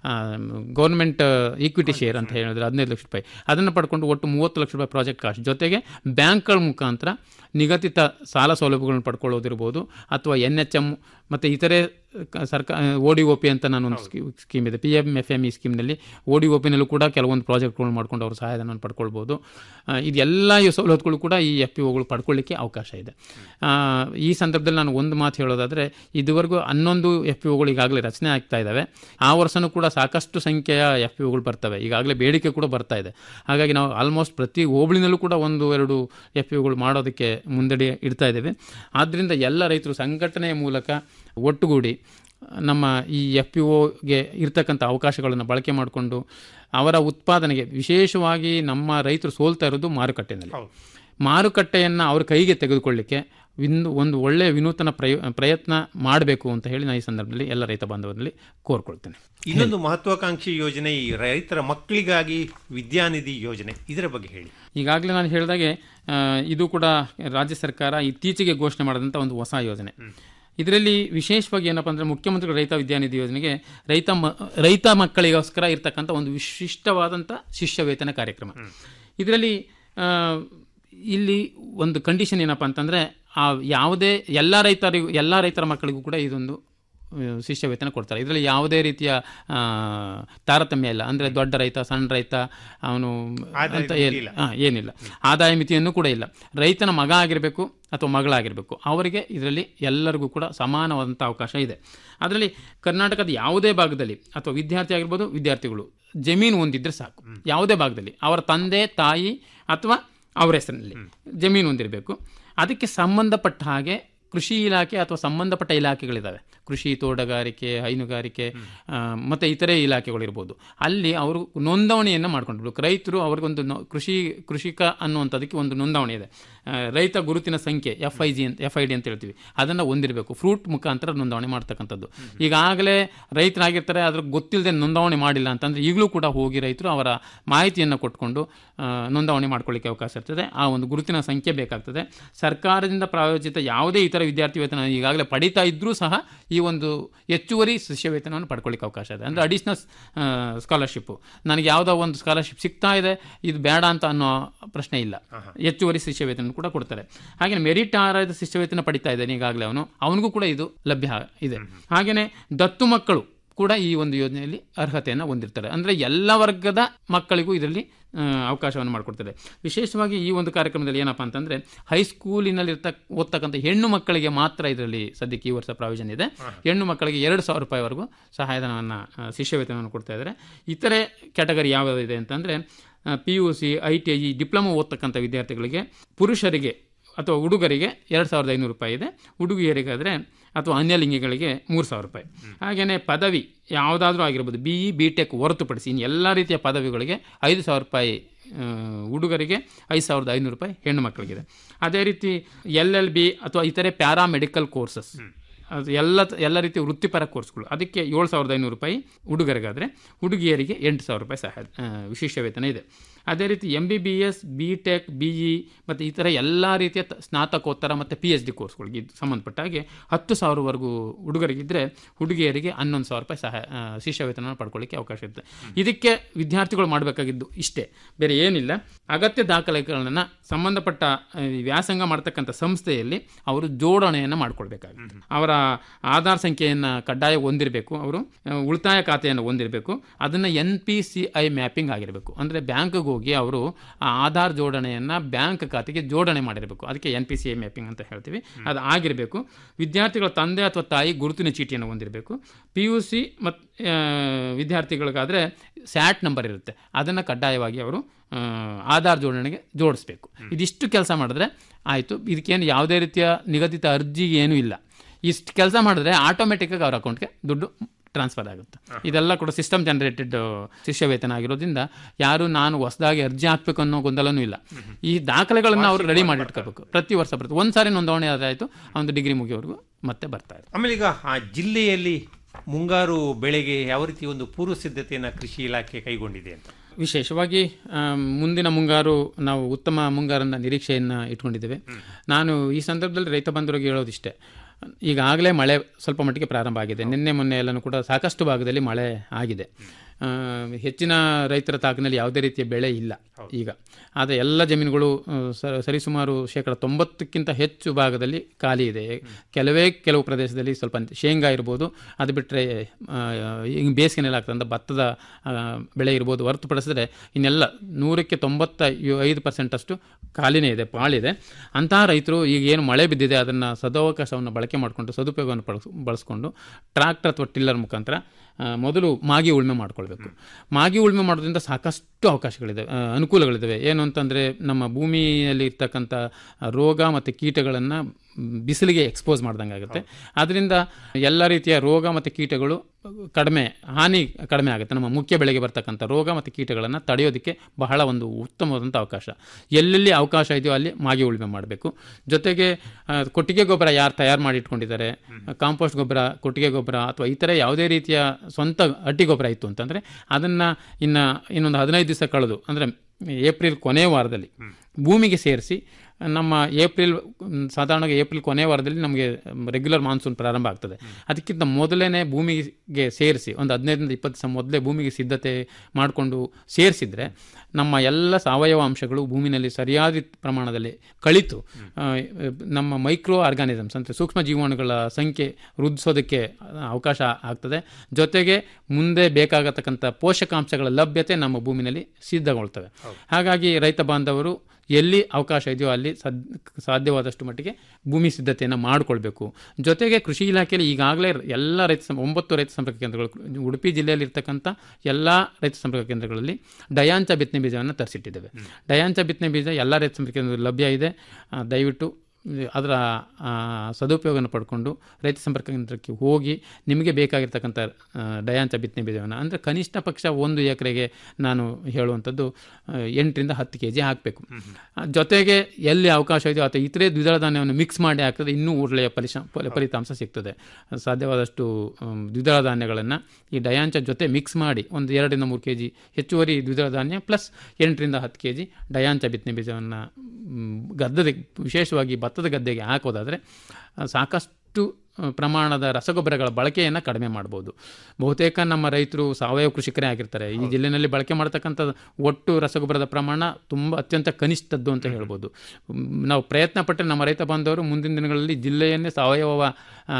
ಗೌರ್ಮೆಂಟ್ ಈಕ್ವಿಟಿ ಶೇರ್ ಅಂತ ಹೇಳಿದ್ರೆ ಹದಿನೈದು ಲಕ್ಷ ರೂಪಾಯಿ ಅದನ್ನು ಪಡ್ಕೊಂಡು ಒಟ್ಟು ಮೂವತ್ತು ಲಕ್ಷ ರೂಪಾಯಿ ಪ್ರಾಜೆಕ್ಟ್ ಕಾಸ್ಟ್ ಜೊತೆಗೆ ಬ್ಯಾಂಕ್ಗಳ ಮುಖಾಂತರ ನಿಗದಿತ ಸಾಲ ಸೌಲಭ್ಯಗಳನ್ನು ಪಡ್ಕೊಳ್ಳೋದಿರ್ಬೋದು ಅಥವಾ ಎನ್ ಎಚ್ ಎಮ್ ಮತ್ತು ಇತರೆ ಸರ್ಕಾರ ಓ ಡಿ ಒ ಪಿ ಅಂತ ನಾನು ಒಂದು ಸ್ಕೀಮ್ ಇದೆ P M F M E ಸ್ಕೀಮ್ನಲ್ಲಿ ಓ ಡಿ ಒ ಪಿನಲ್ಲೂ ಕೂಡ ಕೆಲವೊಂದು ಪ್ರಾಜೆಕ್ಟ್ಗಳು ಮಾಡ್ಕೊಂಡು ಅವರು ಸಹಾಯಧನವನ್ನು ಪಡ್ಕೊಳ್ಬೋದು ಆ, ಇದೆಲ್ಲ ಈ ಸವಲತ್ತುಗಳು ಕೂಡ ಈ ಎಫ್ ಪಿ ಒಗಳು ಪಡ್ಕೊಳ್ಳಿಕ್ಕೆ ಅವಕಾಶ ಇದೆ ಆ, ಈ ಸಂದರ್ಭದಲ್ಲಿ ನಾನು ಒಂದು ಮಾತು ಹೇಳೋದಾದರೆ ಇದುವರೆಗೂ ಹನ್ನೊಂದು ಎಫ್ ಪಿ ಒಗಳು ಈಗಾಗಲೇ ರಚನೆ ಆಗ್ತಾ ಇದ್ದಾವೆ ಆ ವರ್ಷನೂ ಕೂಡ ಸಾಕಷ್ಟು ಸಂಖ್ಯೆಯ ಎಫ್ ಪಿ ಒಗಳು ಬರ್ತವೆ ಈಗಾಗಲೇ ಬೇಡಿಕೆ ಕೂಡ ಬರ್ತಾ ಇದೆ ಹಾಗಾಗಿ ನಾವು ಆಲ್ಮೋಸ್ಟ್ ಪ್ರತಿ ಹೋಬಳಿನಲ್ಲೂ ಕೂಡ ಒಂದು ಎರಡು ಎಫ್ ಪಿ ಒಗಳು ಮಾಡೋದಕ್ಕೆ ಮುಂದಡಿ ಇಡ್ತಾ ಇದ್ದೇವೆ ಆದ್ದರಿಂದ ಎಲ್ಲ ರೈತರು ಸಂಘಟನೆಯ ಮೂಲಕ ಒಟ್ಟುಗೂಡಿ ನಮ್ಮ ಈ ಎಫ್ ಪಿ ಒಗೆ ಇರ್ತಕ್ಕಂಥ ಅವಕಾಶಗಳನ್ನು ಬಳಕೆ ಮಾಡಿಕೊಂಡು ಅವರ ಉತ್ಪಾದನೆಗೆ ವಿಶೇಷವಾಗಿ ನಮ್ಮ ರೈತರು ಸೋಲ್ತಾ ಇರೋದು ಮಾರುಕಟ್ಟೆಯಲ್ಲಿ ಮಾರುಕಟ್ಟೆಯನ್ನು ಅವ್ರ ಕೈಗೆ ತೆಗೆದುಕೊಳ್ಳಿಕ್ಕೆ ಒಂದು ಒಂದು ಒಳ್ಳೆಯ ವಿನೂತನ ಪ್ರಯ ಪ್ರಯತ್ನ ಮಾಡಬೇಕು ಅಂತ ಹೇಳಿ ನಾನು ಈ ಸಂದರ್ಭದಲ್ಲಿ ಎಲ್ಲ ರೈತ ಬಾಂಧವರಲ್ಲಿ ಕೋರ್ಕೊಳ್ತೇನೆ ಇನ್ನೊಂದು ಮಹತ್ವಾಕಾಂಕ್ಷಿ ಯೋಜನೆ ಈ ರೈತರ ಮಕ್ಕಳಿಗಾಗಿ ವಿದ್ಯಾನಿಧಿ ಯೋಜನೆ ಇದರ ಬಗ್ಗೆ ಹೇಳಿ ಈಗಾಗಲೇ ನಾನು ಹೇಳಿದಾಗೆ ಆ, ಇದು ಕೂಡ ರಾಜ್ಯ ಸರ್ಕಾರ ಇತ್ತೀಚೆಗೆ ಘೋಷಣೆ ಮಾಡಿದಂಥ ಒಂದು ಹೊಸ ಯೋಜನೆ ಇದರಲ್ಲಿ ವಿಶೇಷವಾಗಿ ಏನಪ್ಪ ಅಂದರೆ ಮುಖ್ಯಮಂತ್ರಿಗಳ ರೈತ ವಿದ್ಯಾನಿಧಿ ಯೋಜನೆಗೆ ರೈತ ಮ ರೈತ ಮಕ್ಕಳಿಗೋಸ್ಕರ ಇರ್ತಕ್ಕಂಥ ಒಂದು ವಿಶಿಷ್ಟವಾದಂಥ ಶಿಷ್ಯ ವೇತನ ಕಾರ್ಯಕ್ರಮ ಇದರಲ್ಲಿ ಆ, ಇಲ್ಲಿ ಒಂದು ಕಂಡೀಷನ್ ಏನಪ್ಪ ಅಂತಂದರೆ ಆ ಯಾವುದೇ ಎಲ್ಲ ರೈತರಿಗೂ ಎಲ್ಲ ರೈತರ ಮಕ್ಕಳಿಗೂ ಕೂಡ ಇದೊಂದು ಆ, ಶಿಷ್ಯ ವೇತನ ಕೊಡ್ತಾರೆ ಇದರಲ್ಲಿ ಯಾವುದೇ ರೀತಿಯ ಆ, ತಾರತಮ್ಯ ಇಲ್ಲ ಅಂದರೆ ದೊಡ್ಡ ರೈತ ಸಣ್ಣ ರೈತ ಅವನು ಆದಾಯ ಅಂತ ಮಿತಿ ಏನ್- ಇಲ್ಲ. ಆ, ಏನಿಲ್ಲ ಆದಾಯ ಮಿತಿಯನ್ನು ಕೂಡ ಇಲ್ಲ ರೈತನ ಮಗ ಆಗಿರಬೇಕು ಅಥವಾ ಮಗಳಾಗಿರಬೇಕು ಅವರಿಗೆ ಇದರಲ್ಲಿ ಎಲ್ಲರಿಗೂ ಕೂಡ ಸಮಾನವಾದಂಥ ಅವಕಾಶ ಇದೆ ಅದರಲ್ಲಿ ಕರ್ನಾಟಕದ ಯಾವುದೇ ಭಾಗದಲ್ಲಿ ಅಥವಾ ವಿದ್ಯಾರ್ಥಿ ಆಗಿರ್ಬೋದು ವಿದ್ಯಾರ್ಥಿಗಳು ಜಮೀನು ಹೊಂದಿದ್ರೆ ಸಾಕು ಯಾವುದೇ ಭಾಗದಲ್ಲಿ ಅವರ ತಂದೆ ತಾಯಿ ಅಥವಾ ಅವರ ಹೆಸರಿನಲ್ಲಿ ಜಮೀನು ಹೊಂದಿರಬೇಕು ಅದಕ್ಕೆ ಸಂಬಂಧಪಟ್ಟ ಹಾಗೆ ಕೃಷಿ ಇಲಾಖೆ ಅಥವಾ ಸಂಬಂಧಪಟ್ಟ ಇಲಾಖೆಗಳಿದ್ದಾವೆ ಕೃಷಿ ತೋಟಗಾರಿಕೆ ಹೈನುಗಾರಿಕೆ ಆ, ಮತ್ತೆ ಇತರೆ ಇಲಾಖೆಗಳಿರ್ಬೋದು ಅಲ್ಲಿ ಅವರು ನೋಂದಣಿಯನ್ನು ಮಾಡ್ಕೊಂಡಿರ್ಬೇಕು ರೈತರು ಅವ್ರಿಗೊಂದು ನೊ- ಕೃಷಿ ಕೃಷಿಕ ಅನ್ನುವಂಥದ್ದಕ್ಕೆ ಒಂದು ನೋಂದಣಿ ಇದೆ ಆ, ರೈತ ಗುರುತಿನ ಸಂಖ್ಯೆ ಎಫ್ ಐ ಜಿ ಅಂತ ಎಫ್ ಐ ಡಿ ಅಂತ ಹೇಳ್ತೀವಿ ಅದನ್ನು ಹೊಂದಿರಬೇಕು ಫ್ರೂಟ್ ಮುಖಾಂತರ ನೋಂದಣಿ ಮಾಡ್ತಕ್ಕಂಥದ್ದು ಈಗಾಗಲೇ ರೈತರಾಗಿರ್ತಾರೆ ಅದ್ರ ಗೊತ್ತಿಲ್ಲದೆ ನೋಂದಣಿ ಮಾಡಿಲ್ಲ ಅಂತಂದ್ರೆ ಈಗಲೂ ಕೂಡ ಹೋಗಿ ರೈತರು ಅವರ ಮಾಹಿತಿಯನ್ನು ಕೊಟ್ಕೊಂಡು ಆ, ನೋಂದಣಿ ಮಾಡ್ಕೊಳ್ಳಿಕ್ಕೆ ಅವಕಾಶ ಇರ್ತದೆ ಆ ಒಂದು ಗುರುತಿನ ಸಂಖ್ಯೆ ಬೇಕಾಗ್ತದೆ ಸರ್ಕಾರದಿಂದ ಪ್ರಾಯೋಜಿತ ಯಾವುದೇ ಇತರ ವಿದ್ಯಾರ್ಥಿ ವೇತನ ಈಗಾಗಲೇ ಪಡಿತಾ ಇದ್ರೂ ಸಹ ಈ ಒಂದು ಹೆಚ್ಚುವರಿ ಶಿಷ್ಯ ವೇತನವನ್ನು ಪಡ್ಕೊಳ್ಳಿಕ್ಕೆ ಅವಕಾಶ ಇದೆ ಅಂದರೆ ಅಡಿಷನಲ್ ಸ್ಕಾಲರ್ಶಿಪ್ಪು ನನಗೆ ಯಾವುದೋ ಒಂದು ಸ್ಕಾಲರ್ಶಿಪ್ ಸಿಗ್ತಾ ಇದೆ ಇದು ಬೇಡ ಅಂತ ಅನ್ನೋ ಪ್ರಶ್ನೆ ಇಲ್ಲ ಹೆಚ್ಚುವರಿ ಶಿಷ್ಯ ವೇತನ ಕೂಡ ಕೊಡ್ತಾರೆ ಹಾಗೆ ಮೆರಿಟ್ ಆಧಾರಿತ ಶಿಷ್ಯ ವೇತನ ಪಡಿತಾ ಇದ್ದಾನೆ ಈಗಾಗಲೇ ಅವನು ಅವನಿಗೂ ಕೂಡ ಇದು ಲಭ್ಯ ಇದೆ ಹಾಗೆಯೇ ದತ್ತು ಮಕ್ಕಳು ಕೂಡ ಈ ಒಂದು ಯೋಜನೆಯಲ್ಲಿ ಅರ್ಹತೆಯನ್ನು ಹೊಂದಿರ್ತಾರೆ ಅಂದರೆ ಎಲ್ಲ ವರ್ಗದ ಮಕ್ಕಳಿಗೂ ಇದರಲ್ಲಿ ಆ, ಅವಕಾಶವನ್ನು ಮಾಡಿಕೊಡ್ತದೆ ವಿಶೇಷವಾಗಿ ಈ ಒಂದು ಕಾರ್ಯಕ್ರಮದಲ್ಲಿ ಏನಪ್ಪ ಅಂತಂದರೆ ಹೈಸ್ಕೂಲಿನಲ್ಲಿರ್ತ ಓದ್ತಕ್ಕಂಥ ಹೆಣ್ಣು ಮಕ್ಕಳಿಗೆ ಮಾತ್ರ ಇದರಲ್ಲಿ ಸದ್ಯಕ್ಕೆ ಈ ವರ್ಷ ಪ್ರಾವಿಷನ್ ಇದೆ ಹೆಣ್ಣು ಮಕ್ಕಳಿಗೆ ಎರಡು ಸಾವಿರ ರೂಪಾಯಿವರೆಗೂ ಸಹಾಯಧನವನ್ನು ಆ, ಶಿಷ್ಯವೇತನವನ್ನು ಕೊಡ್ತಾ ಇದ್ದಾರೆ ಇತರೆ ಕ್ಯಾಟಗರಿ ಯಾವ್ಯಾವುದಿದೆ ಅಂತಂದರೆ P U C I T I diploma ಓದ್ತಕ್ಕಂಥ ವಿದ್ಯಾರ್ಥಿಗಳಿಗೆ ಪುರುಷರಿಗೆ ಅಥವಾ ಹುಡುಗರಿಗೆ ಎರಡು ಸಾವಿರದ ಐನೂರು ರೂಪಾಯಿ ಇದೆ ಹುಡುಗಿಯರಿಗಾದರೆ ಅಥವಾ ಅನ್ಯಲಿಂಗಿಗಳಿಗೆ ಮೂರು ಸಾವಿರ ರೂಪಾಯಿ ಹಾಗೆಯೇ ಪದವಿ ಯಾವುದಾದ್ರೂ ಆಗಿರ್ಬೋದು ಬಿ ಇ ಬಿ ಟೆಕ್ ಹೊರತುಪಡಿಸಿ ಇನ್ನು ಎಲ್ಲ ರೀತಿಯ ಪದವಿಗಳಿಗೆ ಐದು ಸಾವಿರ ರೂಪಾಯಿ ಆ, ಹುಡುಗರಿಗೆ ಐದು ಸಾವಿರದ ಐನೂರು ರೂಪಾಯಿ ಹೆಣ್ಣು ಮಕ್ಕಳಿಗಿದೆ ಅದೇ ರೀತಿ ಎಲ್ ಎಲ್ ಬಿ ಅಥವಾ ಇತರೆ ಪ್ಯಾರಾಮೆಡಿಕಲ್ ಕೋರ್ಸಸ್ ಅದು ಎಲ್ಲ ಎಲ್ಲ ರೀತಿಯ ವೃತ್ತಿಪರ ಕೋರ್ಸ್ಗಳು ಅದಕ್ಕೆ ಏಳು ಸಾವಿರದ ಐನೂರು ರೂಪಾಯಿ ಹುಡುಗರಿಗಾದರೆ ಹುಡುಗಿಯರಿಗೆ ಎಂಟು ಸಾವಿರ ರೂಪಾಯಿ ಸಹಾಯ ಆ, ವಿಶೇಷ ವೇತನ ಇದೆ ಅದೇ ರೀತಿ M B B S B tech B E ಮತ್ತು ಈ ಥರ ಎಲ್ಲ ರೀತಿಯ ತ- ಸ್ನಾತಕೋತ್ತರ ಮತ್ತು ಪಿ ಎಚ್ ಡಿ ಕೋರ್ಸ್ಗಳಿಗೆ ಇದು ಸಂಬಂಧಪಟ್ಟ ಹಾಗೆ ಹತ್ತು ಸಾವಿರವರೆಗೂ ಹುಡುಗರಿಗಿದ್ದರೆ ಹುಡುಗಿಯರಿಗೆ ಹನ್ನೊಂದು ಸಾವಿರ ರೂಪಾಯಿ ಸಹಾಯ ಆ, ಶಿಷ್ಯ ವೇತನ ಪಡ್ಕೊಳ್ಳಿಕ್ಕೆ ಅವಕಾಶ ಇರುತ್ತೆ ಇದಕ್ಕೆ ವಿದ್ಯಾರ್ಥಿಗಳು ಮಾಡಬೇಕಾಗಿದ್ದು ಇಷ್ಟೇ ಬೇರೆ ಏನಿಲ್ಲ ಅಗತ್ಯ ದಾಖಲೆಗಳನ್ನು ಸಂಬಂಧಪಟ್ಟ ಆ, ಈ ವ್ಯಾಸಂಗ ಮಾಡ್ತಕ್ಕಂಥ ಸಂಸ್ಥೆಯಲ್ಲಿ ಅವರು ಜೋಡಣೆಯನ್ನು ಮಾಡ್ಕೊಳ್ಬೇಕಾಗುತ್ತೆ ಅವರ ಆಧಾರ್ ಸಂಖ್ಯೆಯನ್ನು ಕಡ್ಡಾಯ ಹೊಂದಿರಬೇಕು ಅವರು ಆ, ಉಳಿತಾಯ ಖಾತೆಯನ್ನು ಹೊಂದಿರಬೇಕು ಅದನ್ನು N P C I mapping ಆಗಿರಬೇಕು ಅಂದರೆ ಬ್ಯಾಂಕ್ಗೆ ಹೋಗಿ ಅವರು ಆ ಆಧಾರ್ ಜೋಡಣೆಯನ್ನು ಬ್ಯಾಂಕ್ ಖಾತೆಗೆ ಜೋಡಣೆ ಮಾಡಿರಬೇಕು ಅದಕ್ಕೆ N P C I mapping ಅಂತ ಹೇಳ್ತೀವಿ ಅದು ಆಗಿರಬೇಕು ವಿದ್ಯಾರ್ಥಿಗಳ ತಂದೆ ಅಥವಾ ತಾಯಿ ಗುರುತಿನ ಚೀಟಿಯನ್ನು ಹೊಂದಿರಬೇಕು ಪಿ ಯು ಸಿ ಮತ್ತು ವಿದ್ಯಾರ್ಥಿಗಳಿಗಾದರೆ ಸ್ಯಾಟ್ ನಂಬರ್ ಇರುತ್ತೆ ಅದನ್ನು ಕಡ್ಡಾಯವಾಗಿ ಅವರು ಆ, ಆಧಾರ್ ಜೋಡಣೆಗೆ ಜೋಡಿಸ್ಬೇಕು ಇದಿಷ್ಟು ಕೆಲಸ ಮಾಡಿದ್ರೆ ಆಯಿತು ಇದಕ್ಕೇನು ಯಾವುದೇ ರೀತಿಯ ನಿಗದಿತ ಅರ್ಜಿ ಏನೂ ಇಲ್ಲ ಇಷ್ಟು ಕೆಲಸ ಮಾಡಿದ್ರೆ ಆಟೋಮೆಟಿಕ್ಕಾಗಿ ಅವ್ರ ಅಕೌಂಟ್ಗೆ ದುಡ್ಡು ಟ್ರಾನ್ಸ್ಫರ್ ಆಗುತ್ತೆ ಇದೆಲ್ಲ ಕೂಡ ಸಿಸ್ಟಮ್ ಜನರೇಟೆಡ್ ಶಿಷ್ಯ ವೇತನ ಆಗಿರೋದ್ರಿಂದ ಯಾರು ನಾನು ಹೊಸದಾಗಿ ಅರ್ಜಿ ಹಾಕ್ಬೇಕು ಅನ್ನೋ ಗೊಂದಲನೂ ಇಲ್ಲ ಈ ದಾಖಲೆಗಳನ್ನು ಅವರು ರೆಡಿ ಮಾಡಿ ಇಟ್ಕೋಬೇಕು ಪ್ರತಿ ವರ್ಷ ಬರುತ್ತೆ ಒಂದು ಸಾರಿ ನೋಂದಣಿ ಆದಾಯಿತು ಒಂದು ಡಿಗ್ರಿ ಮುಗಿಯೋವರೆಗೂ ಮತ್ತೆ ಬರ್ತಾ ಇರುತ್ತೆ ಆಮೇಲೆ ಈಗ ಆ ಜಿಲ್ಲೆಯಲ್ಲಿ ಮುಂಗಾರು ಬೆಳೆಗೆ ಯಾವ ರೀತಿ ಒಂದು ಪೂರ್ವ ಸಿದ್ಧತೆಯನ್ನು ಕೃಷಿ ಇಲಾಖೆ ಕೈಗೊಂಡಿದೆ ಅಂತ ವಿಶೇಷವಾಗಿ ಆ, ಮುಂದಿನ ಮುಂಗಾರು ನಾವು ಉತ್ತಮ ಮುಂಗಾರನ್ನ ನಿರೀಕ್ಷೆಯನ್ನು ಇಟ್ಕೊಂಡಿದ್ದೇವೆ ನಾನು ಈ ಸಂದರ್ಭದಲ್ಲಿ ರೈತ ಬಂಧುಗಳಿಗೆ ಹೇಳೋದಿಷ್ಟೇ ಈಗಾಗಲೇ ಮಳೆ ಸ್ವಲ್ಪ ಮಟ್ಟಿಗೆ ಪ್ರಾರಂಭ ಆಗಿದೆ ನಿನ್ನೆ ಮೊನ್ನೆ ಎಲ್ಲನೂ ಕೂಡ ಸಾಕಷ್ಟು ಭಾಗದಲ್ಲಿ ಮಳೆ ಆಗಿದೆ ಆ, ಹೆಚ್ಚಿನ ರೈತರ ತಾಕಿನಲ್ಲಿ ಯಾವುದೇ ರೀತಿಯ ಬೆಳೆ ಇಲ್ಲ ಈಗ ಆದರೆ ಎಲ್ಲ ಜಮೀನುಗಳು ಆ, ಸ- ಸರಿಸುಮಾರು ಶೇಕಡ ತೊಂಬತ್ತಕ್ಕಿಂತ ಹೆಚ್ಚು ಭಾಗದಲ್ಲಿ ಖಾಲಿ ಇದೆ ಕೆಲವೇ ಕೆಲವು ಪ್ರದೇಶದಲ್ಲಿ ಸ್ವಲ್ಪ ಶೇಂಗಾ ಇರ್ಬೋದು ಅದು ಬಿಟ್ಟರೆ ಈಗ ಬೇಸಿಗೆನಲ್ಲಿ ಆಗ್ತದಂಥ ಭತ್ತದ ಆ, ಬೆಳೆ ಇರ್ಬೋದು ಹೊರತುಪಡಿಸಿದ್ರೆ ಇನ್ನೆಲ್ಲ ನೂರಕ್ಕೆ ತೊಂಬತ್ತ ಯು- ಐದು ಪರ್ಸೆಂಟ್ ಅಷ್ಟು ಖಾಲಿನೇ ಇದೆ ಪಾಳಿದೆ ಅಂತಹ ರೈತರು ಈಗ ಏನು ಮಳೆ ಬಿದ್ದಿದೆ ಅದನ್ನು ಸದವಕಾಶವನ್ನು ಬಳಕೆ ಮಾಡಿಕೊಂಡು ಸದುಪಯೋಗವನ್ನು ಬಳಸ್ ಬಳಸ್ಕೊಂಡು ಟ್ರಾಕ್ಟರ್ ಅಥವಾ ಟಿಲ್ಲರ್ ಮುಖಾಂತರ ಆ, ಮೊದಲು ಮಾಗಿ ಉಳುಮೆ ಮಾಡ್ಕೊಳ್ಬೇಕು ಮಾಗಿ ಉಳುಮೆ ಮಾಡೋದ್ರಿಂದ ಸಾಕಷ್ಟು ಅವಕಾಶಗಳಿದೆ ಆ, ಅನುಕೂಲಗಳಿದ್ದಾವೆ ಏನು ಅಂತಂದರೆ ನಮ್ಮ ಭೂಮಿಯಲ್ಲಿ ಇರ್ತಕ್ಕಂಥ ರೋಗ ಮತ್ತು ಕೀಟಗಳನ್ನು ಬಿಸಿಲಿಗೆ ಎಕ್ಸ್ಪೋಸ್ ಮಾಡ್ದಂಗೆ ಆಗುತ್ತೆ ಅದರಿಂದ ಎಲ್ಲ ರೀತಿಯ ರೋಗ ಮತ್ತು ಕೀಟಗಳು ಕಡಿಮೆ ಹಾನಿ ಕಡಿಮೆ ಆಗುತ್ತೆ ನಮ್ಮ ಮುಖ್ಯ ಬೆಳೆಗೆ ಬರ್ತಕ್ಕಂಥ ರೋಗ ಮತ್ತು ಕೀಟಗಳನ್ನು ತಡೆಯೋದಕ್ಕೆ ಬಹಳ ಒಂದು ಉತ್ತಮವಾದಂಥ ಅವಕಾಶ ಎಲ್ಲೆಲ್ಲಿ ಅವಕಾಶ ಇದೆಯೋ ಅಲ್ಲಿ ಮಾಗಿ ಉಳುಮೆ ಮಾಡಬೇಕು ಜೊತೆಗೆ ಆ, ಕೊಟ್ಟಿಗೆ ಗೊಬ್ಬರ ಯಾರು ತಯಾರು ಮಾಡಿ ಇಟ್ಕೊಂಡಿದ್ದಾರೆ ಕಾಂಪೋಸ್ಟ್ ಗೊಬ್ಬರ ಕೊಟ್ಟಿಗೆ ಗೊಬ್ಬರ ಅಥವಾ ಇತರೆ ಯಾವುದೇ ರೀತಿಯ ಸ್ವಂತ ಹಟ್ಟಿ ಗೊಬ್ಬರ ಇತ್ತು ಅಂತಂದರೆ ಅದನ್ನು ಇನ್ನು ಇನ್ನೊಂದು ಹದಿನೈದು ದಿವಸ ಕಳೆದು ಅಂದರೆ ಏಪ್ರಿಲ್ ಕೊನೆಯ ವಾರದಲ್ಲಿ ಭೂಮಿಗೆ ಸೇರಿಸಿ ನಮ್ಮ ಏಪ್ರಿಲ್ ಮ್, ಸಾಧಾರಣವಾಗಿ ಏಪ್ರಿಲ್ ಕೊನೆಯ ವಾರದಲ್ಲಿ ನಮಗೆ ರೆಗ್ಯುಲರ್ ಮಾನ್ಸೂನ್ ಪ್ರಾರಂಭ ಆಗ್ತದೆ ಅದಕ್ಕಿಂತ ಮೊದಲೇ ಭೂಮಿಗೆ ಸೇರಿಸಿ ಒಂದು ಹದಿನೈದರಿಂದ ಇಪ್ಪತ್ತು ದಿವಸ ಮೊದಲೇ ಭೂಮಿಗೆ ಸಿದ್ಧತೆ ಮಾಡಿಕೊಂಡು ಸೇರಿಸಿದ್ರೆ ನಮ್ಮ ಎಲ್ಲ ಸಾವಯವ ಅಂಶಗಳು ಭೂಮಿನಲ್ಲಿ ಸರಿಯಾದ ಪ್ರಮಾಣದಲ್ಲಿ ಕಳಿತು ಆ, ನಮ್ಮ ಮೈಕ್ರೋ ಆರ್ಗಾನಿಸಮ್ಸ್ ಅಂದರೆ ಸೂಕ್ಷ್ಮ ಜೀವಾಣುಗಳ ಸಂಖ್ಯೆ ವೃದ್ಧಿಸೋದಕ್ಕೆ ಅವಕಾಶ ಆಗ್ತದೆ ಜೊತೆಗೆ ಮುಂದೆ ಬೇಕಾಗತಕ್ಕಂಥ ಪೋಷಕಾಂಶಗಳ ಲಭ್ಯತೆ ನಮ್ಮ ಭೂಮಿನಲ್ಲಿ ಸಿದ್ಧಗೊಳ್ತವೆ ಹಾಗಾಗಿ ರೈತ ಬಾಂಧವರು ಎಲ್ಲಿ ಅವಕಾಶ ಇದೆಯೋ ಅಲ್ಲಿ ಸದ್ ಸಾಧ್ಯವಾದಷ್ಟು ಮಟ್ಟಿಗೆ ಭೂಮಿ ಸಿದ್ಧತೆಯನ್ನು ಮಾಡಿಕೊಳ್ಬೇಕು ಜೊತೆಗೆ ಕೃಷಿ ಇಲಾಖೆಯಲ್ಲಿ ಈಗಾಗಲೇ ಎಲ್ಲ ರೈತ ಸಂ- ಒಂಬತ್ತು ರೈತ ಸಂಪರ್ಕ ಕೇಂದ್ರಗಳು ಉಡುಪಿ ಜಿಲ್ಲೆಯಲ್ಲಿ ಇರ್ತಕ್ಕಂಥ ಎಲ್ಲ ರೈತ ಸಂಪರ್ಕ ಕೇಂದ್ರಗಳಲ್ಲಿ ಡಯಾಂಚ ಬಿತ್ತನೆ ಬೀಜವನ್ನು ತರಿಸಿಟ್ಟಿದ್ದೇವೆ ಡಯಾಂಚ ಬಿತ್ತನೆ ಬೀಜ ಎಲ್ಲ ರೈತ ಸಂಪರ್ಕ ಕೇಂದ್ರದಲ್ಲಿ ಲಭ್ಯ ಇದೆ ಆ, ದಯವಿಟ್ಟು ಅದರ ಆ, ಸದುಪಯೋಗವನ್ನು ಪಡ್ಕೊಂಡು ರೈತ ಸಂಪರ್ಕ ಕೇಂದ್ರಕ್ಕೆ ಹೋಗಿ ನಿಮಗೆ ಬೇಕಾಗಿರ್ತಕ್ಕಂಥ ಆ, ಡಯಾಂಚ ಬಿತ್ತನೆ ಬೀಜವನ್ನು ಅಂದರೆ ಕನಿಷ್ಠ ಪಕ್ಷ ಒಂದು ಎಕರೆಗೆ ನಾನು ಹೇಳುವಂಥದ್ದು ಆ, ಎಂಟರಿಂದ ಹತ್ತು ಕೆ ಜಿ ಹಾಕಬೇಕು ಜೊತೆಗೆ ಎಲ್ಲಿ ಅವಕಾಶ ಇದೆಯೋ ಅಥವಾ ಇತರೆ ದ್ವಿದಳ ಧಾನ್ಯವನ್ನು ಮಿಕ್ಸ್ ಮಾಡಿ ಹಾಕಿದ್ರೆ ಇನ್ನೂ ಒಳ್ಳೆಯ ಫಲಿಶ ಫಲ- ಫಲಿತಾಂಶ ಸಿಗ್ತದೆ ಸಾಧ್ಯವಾದಷ್ಟು ಆಮ್, ದ್ವಿದಳ ಧಾನ್ಯಗಳನ್ನು ಈ ಡಯಾಂಚ ಜೊತೆ ಮಿಕ್ಸ್ ಮಾಡಿ ಒಂದು ಎರಡರಿಂದ ಮೂರು ಕೆ ಜಿ ಹೆಚ್ಚುವರಿ ದ್ವಿದಳ ಧಾನ್ಯ ಪ್ಲಸ್ ಎಂಟರಿಂದ ಹತ್ತು ಕೆ ಜಿ ಡಯಾಂಚ ಬಿತ್ತನೆ ಬೀಜವನ್ನು ಗದ್ದೆಗೆ ವಿಶೇಷವಾಗಿ ಭತ್ತದ ಗದ್ದೆಗೆ ಹಾಕೋದಾದರೆ ಆ, ಸಾಕಷ್ಟು ಆ, ಪ್ರಮಾಣದ ರಸಗೊಬ್ಬರಗಳ ಬಳಕೆಯನ್ನು ಕಡಿಮೆ ಮಾಡ್ಬೋದು ಬಹುತೇಕ ನಮ್ಮ ರೈತರು ಸಾವಯವ ಕೃಷಿಕರೇ ಆಗಿರ್ತಾರೆ ಈ ಜಿಲ್ಲೆಯಲ್ಲಿ ಬಳಕೆ ಮಾಡ್ತಕ್ಕಂಥ ಒಟ್ಟು ರಸಗೊಬ್ಬರದ ಪ್ರಮಾಣ ತುಂಬ ಅತ್ಯಂತ ಕನಿಷ್ಠದ್ದು ಅಂತ ಹೇಳ್ಬೋದು ಮ್, ನಾವು ಪ್ರಯತ್ನ ಪಟ್ಟರೆ ನಮ್ಮ ರೈತ ಬಾಂಧವರು ಮುಂದಿನ ದಿನಗಳಲ್ಲಿ ಜಿಲ್ಲೆಯನ್ನೇ ಸಾವಯವ ಆ,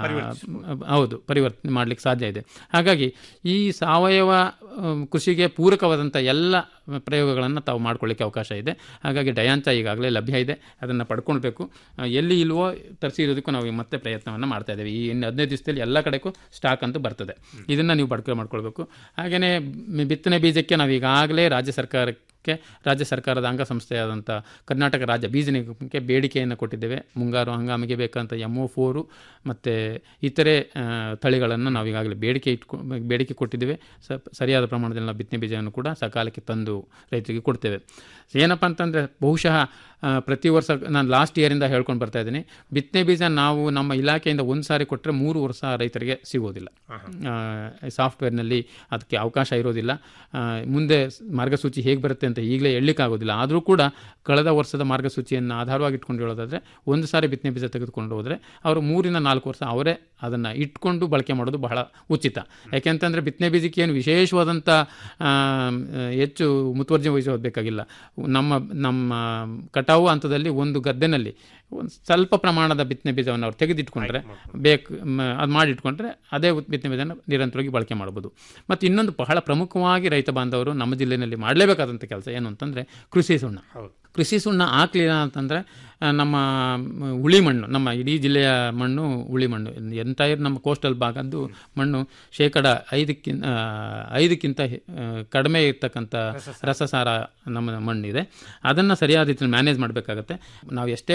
ಹೌದು ಪರಿವರ್ತನೆ ಮಾಡಲಿಕ್ಕೆ ಸಾಧ್ಯ ಇದೆ ಹಾಗಾಗಿ ಈ ಸಾವಯವ ಆಮ್, ಕೃಷಿಗೆ ಪೂರಕವಾದಂಥ ಎಲ್ಲ ಪ್ರಯೋಗಗಳನ್ನು ತಾವು ಮಾಡ್ಕೊಳ್ಳಿಕ್ಕೆ ಅವಕಾಶ ಇದೆ ಹಾಗಾಗಿ ಡಯಾಂಚ ಈಗಾಗಲೇ ಲಭ್ಯ ಇದೆ ಅದನ್ನು ಪಡ್ಕೊಳ್ಬೇಕು ಆ, ಎಲ್ಲಿ ಇಲ್ವೋ ತರಿಸಿರೋದಕ್ಕೂ ನಾವು ಮತ್ತೆ ಪ್ರಯತ್ನವನ್ನು ಮಾಡ್ತಾ ಇದ್ದೇವೆ ಈ ಇನ್ನು ಹದಿನೈದು ದಿವಸದಲ್ಲಿ ಎಲ್ಲ ಕಡೆಗೂ ಸ್ಟಾಕ್ ಅಂತೂ ಬರ್ತದೆ ಇದನ್ನು ನೀವು ಪಡ್ಕೊ ಮಾಡ್ಕೊಳ್ಬೇಕು ಹಾಗೆಯೇ ಬಿತ್ತನೆ ಬೀಜಕ್ಕೆ ನಾವು ಈಗಾಗಲೇ ರಾಜ್ಯ ಸರ್ಕಾರಕ್ಕೆ ರಾಜ್ಯ ಸರ್ಕಾರದ ಅಂಗಸಂಸ್ಥೆಯಾದಂಥ ಕರ್ನಾಟಕ ರಾಜ್ಯ ಬೀಜ ನಿಗಮಕ್ಕೆ ಬೇಡಿಕೆಯನ್ನು ಕೊಟ್ಟಿದ್ದೇವೆ ಮುಂಗಾರು ಹಂಗಾಮಿಗೆ ಬೇಕಂತ ಎಮ್ ಒ ಫೋರು ಮತ್ತು ಇತರೆ ಆ, ತಳಿಗಳನ್ನು ನಾವು ಈಗಾಗಲೇ ಬೇಡಿಕೆ ಇಟ್ಕೊ ಬೇಡಿಕೆ ಕೊಟ್ಟಿದ್ದೇವೆ ಸ ಸರಿಯಾದ ಪ್ರಮಾಣದಲ್ಲಿ ನಾವು ಬಿತ್ತನೆ ಬೀಜವನ್ನು ಕೂಡ ಸಕಾಲಕ್ಕೆ ತಂದು ರೈತರಿಗೆ ಕೊಡ್ತೇವೆ ಏನಪ್ಪ ಅಂತಂದರೆ ಬಹುಶಃ ಆ, ಪ್ರತಿ ವರ್ಷ ನಾನು ಲಾಸ್ಟ್ ಇಯರಿಂದ ಹೇಳ್ಕೊಂಡು ಬರ್ತಾ ಇದ್ದೀನಿ ಬಿತ್ತನೆ ಬೀಜ ನಾವು ನಮ್ಮ ಇಲಾಖೆಯಿಂದ ಒಂದು ಸಾರಿ ಕೊಟ್ಟರೆ ಮೂರು ವರ್ಷ ರೈತರಿಗೆ ಸಿಗೋದಿಲ್ಲ ಸಾಫ್ಟ್ವೇರ್ನಲ್ಲಿ ಅದಕ್ಕೆ ಅವಕಾಶ ಇರೋದಿಲ್ಲ ಆ, ಮುಂದೆ ಮಾರ್ಗಸೂಚಿ ಹೇಗೆ ಬರುತ್ತೆ ಅಂತ ಈಗಲೇ ಹೇಳಲಿಕ್ಕಾಗೋದಿಲ್ಲ ಆದರೂ ಕೂಡ ಕಳೆದ ವರ್ಷದ ಮಾರ್ಗಸೂಚಿಯನ್ನು ಆಧಾರವಾಗಿ ಇಟ್ಕೊಂಡು ಹೇಳೋದಾದರೆ ಒಂದು ಸಾರಿ ಬಿತ್ತನೆ ಬೀಜ ತೆಗೆದುಕೊಂಡು ಹೋದರೆ ಅವರು ಮೂರಿಂದ ನಾಲ್ಕು ವರ್ಷ ಅವರೇ ಅದನ್ನು ಇಟ್ಕೊಂಡು ಬಳಕೆ ಮಾಡೋದು ಬಹಳ ಉಚಿತ ಯಾಕೆಂತಂದರೆ ಬಿತ್ತನೆ ಬೀಜಕ್ಕೆ ಏನು ವಿಶೇಷವಾದಂಥ ಆ, ಹೆಚ್ಚು ಮುತುವರ್ಜಿ ವಹಿಸಬೇಕಾಗಿಲ್ಲ ನಮ್ಮ ನಮ್ಮ ಕಟಾವು ಹಂತದಲ್ಲಿ ಒಂದು ಗದ್ದೆನಲ್ಲಿ ಒಂದು ಸ್ವಲ್ಪ ಪ್ರಮಾಣದ ಬಿತ್ತನೆ ಬೀಜವನ್ನು ಅವ್ರು ತೆಗೆದಿಟ್ಕೊಂಡ್ರೆ ಬೇಕು ಅದು ಮಾಡಿಟ್ಕೊಂಡ್ರೆ ಅದೇ ಉತ್- ಬಿತ್ತನೆ ಬೀಜನ ನಿರಂತರವಾಗಿ ಬಳಕೆ ಮಾಡ್ಬೋದು ಮತ್ತು ಇನ್ನೊಂದು ಬಹಳ ಪ್ರಮುಖವಾಗಿ ರೈತ ಬಾಂಧವರು ನಮ್ಮ ಜಿಲ್ಲೆಯಲ್ಲಿ ಮಾಡಲೇಬೇಕಾದಂಥ ಕೆಲಸ ಏನು ಅಂತಂದರೆ ಕೃಷಿ ಸುಣ್ಣ ಕೃಷಿ ಸುಣ್ಣ ಹಾಕ್ಲಿಲ್ಲ ಅಂತಂದರೆ ಆ, ನಮ್ಮ ಮ್, ಉಳಿ ಮಣ್ಣು ನಮ್ಮ ಇಡೀ ಜಿಲ್ಲೆಯ ಮಣ್ಣು ಉಳಿ ಮಣ್ಣು ಎಂಟೈರ್ ನಮ್ಮ ಕೋಸ್ಟಲ್ ಭಾಗದ್ದು ಮಣ್ಣು ಶೇಕಡ ಐದಕ್ಕಿಂತ ಐದಕ್ಕಿಂತ ಹೆ- ಆ, ಕಡಿಮೆ ಇರ್ತಕ್ಕಂಥ ರಸಸಾರ ನಮ್ಮ ಮಣ್ಣಿದೆ ಅದನ್ನು ಸರಿಯಾದ ರೀತಿಯಲ್ಲಿ ಮ್ಯಾನೇಜ್ ಮಾಡಬೇಕಾಗತ್ತೆ ನಾವು ಎಷ್ಟೇ ಪ್ರಮಾಣದ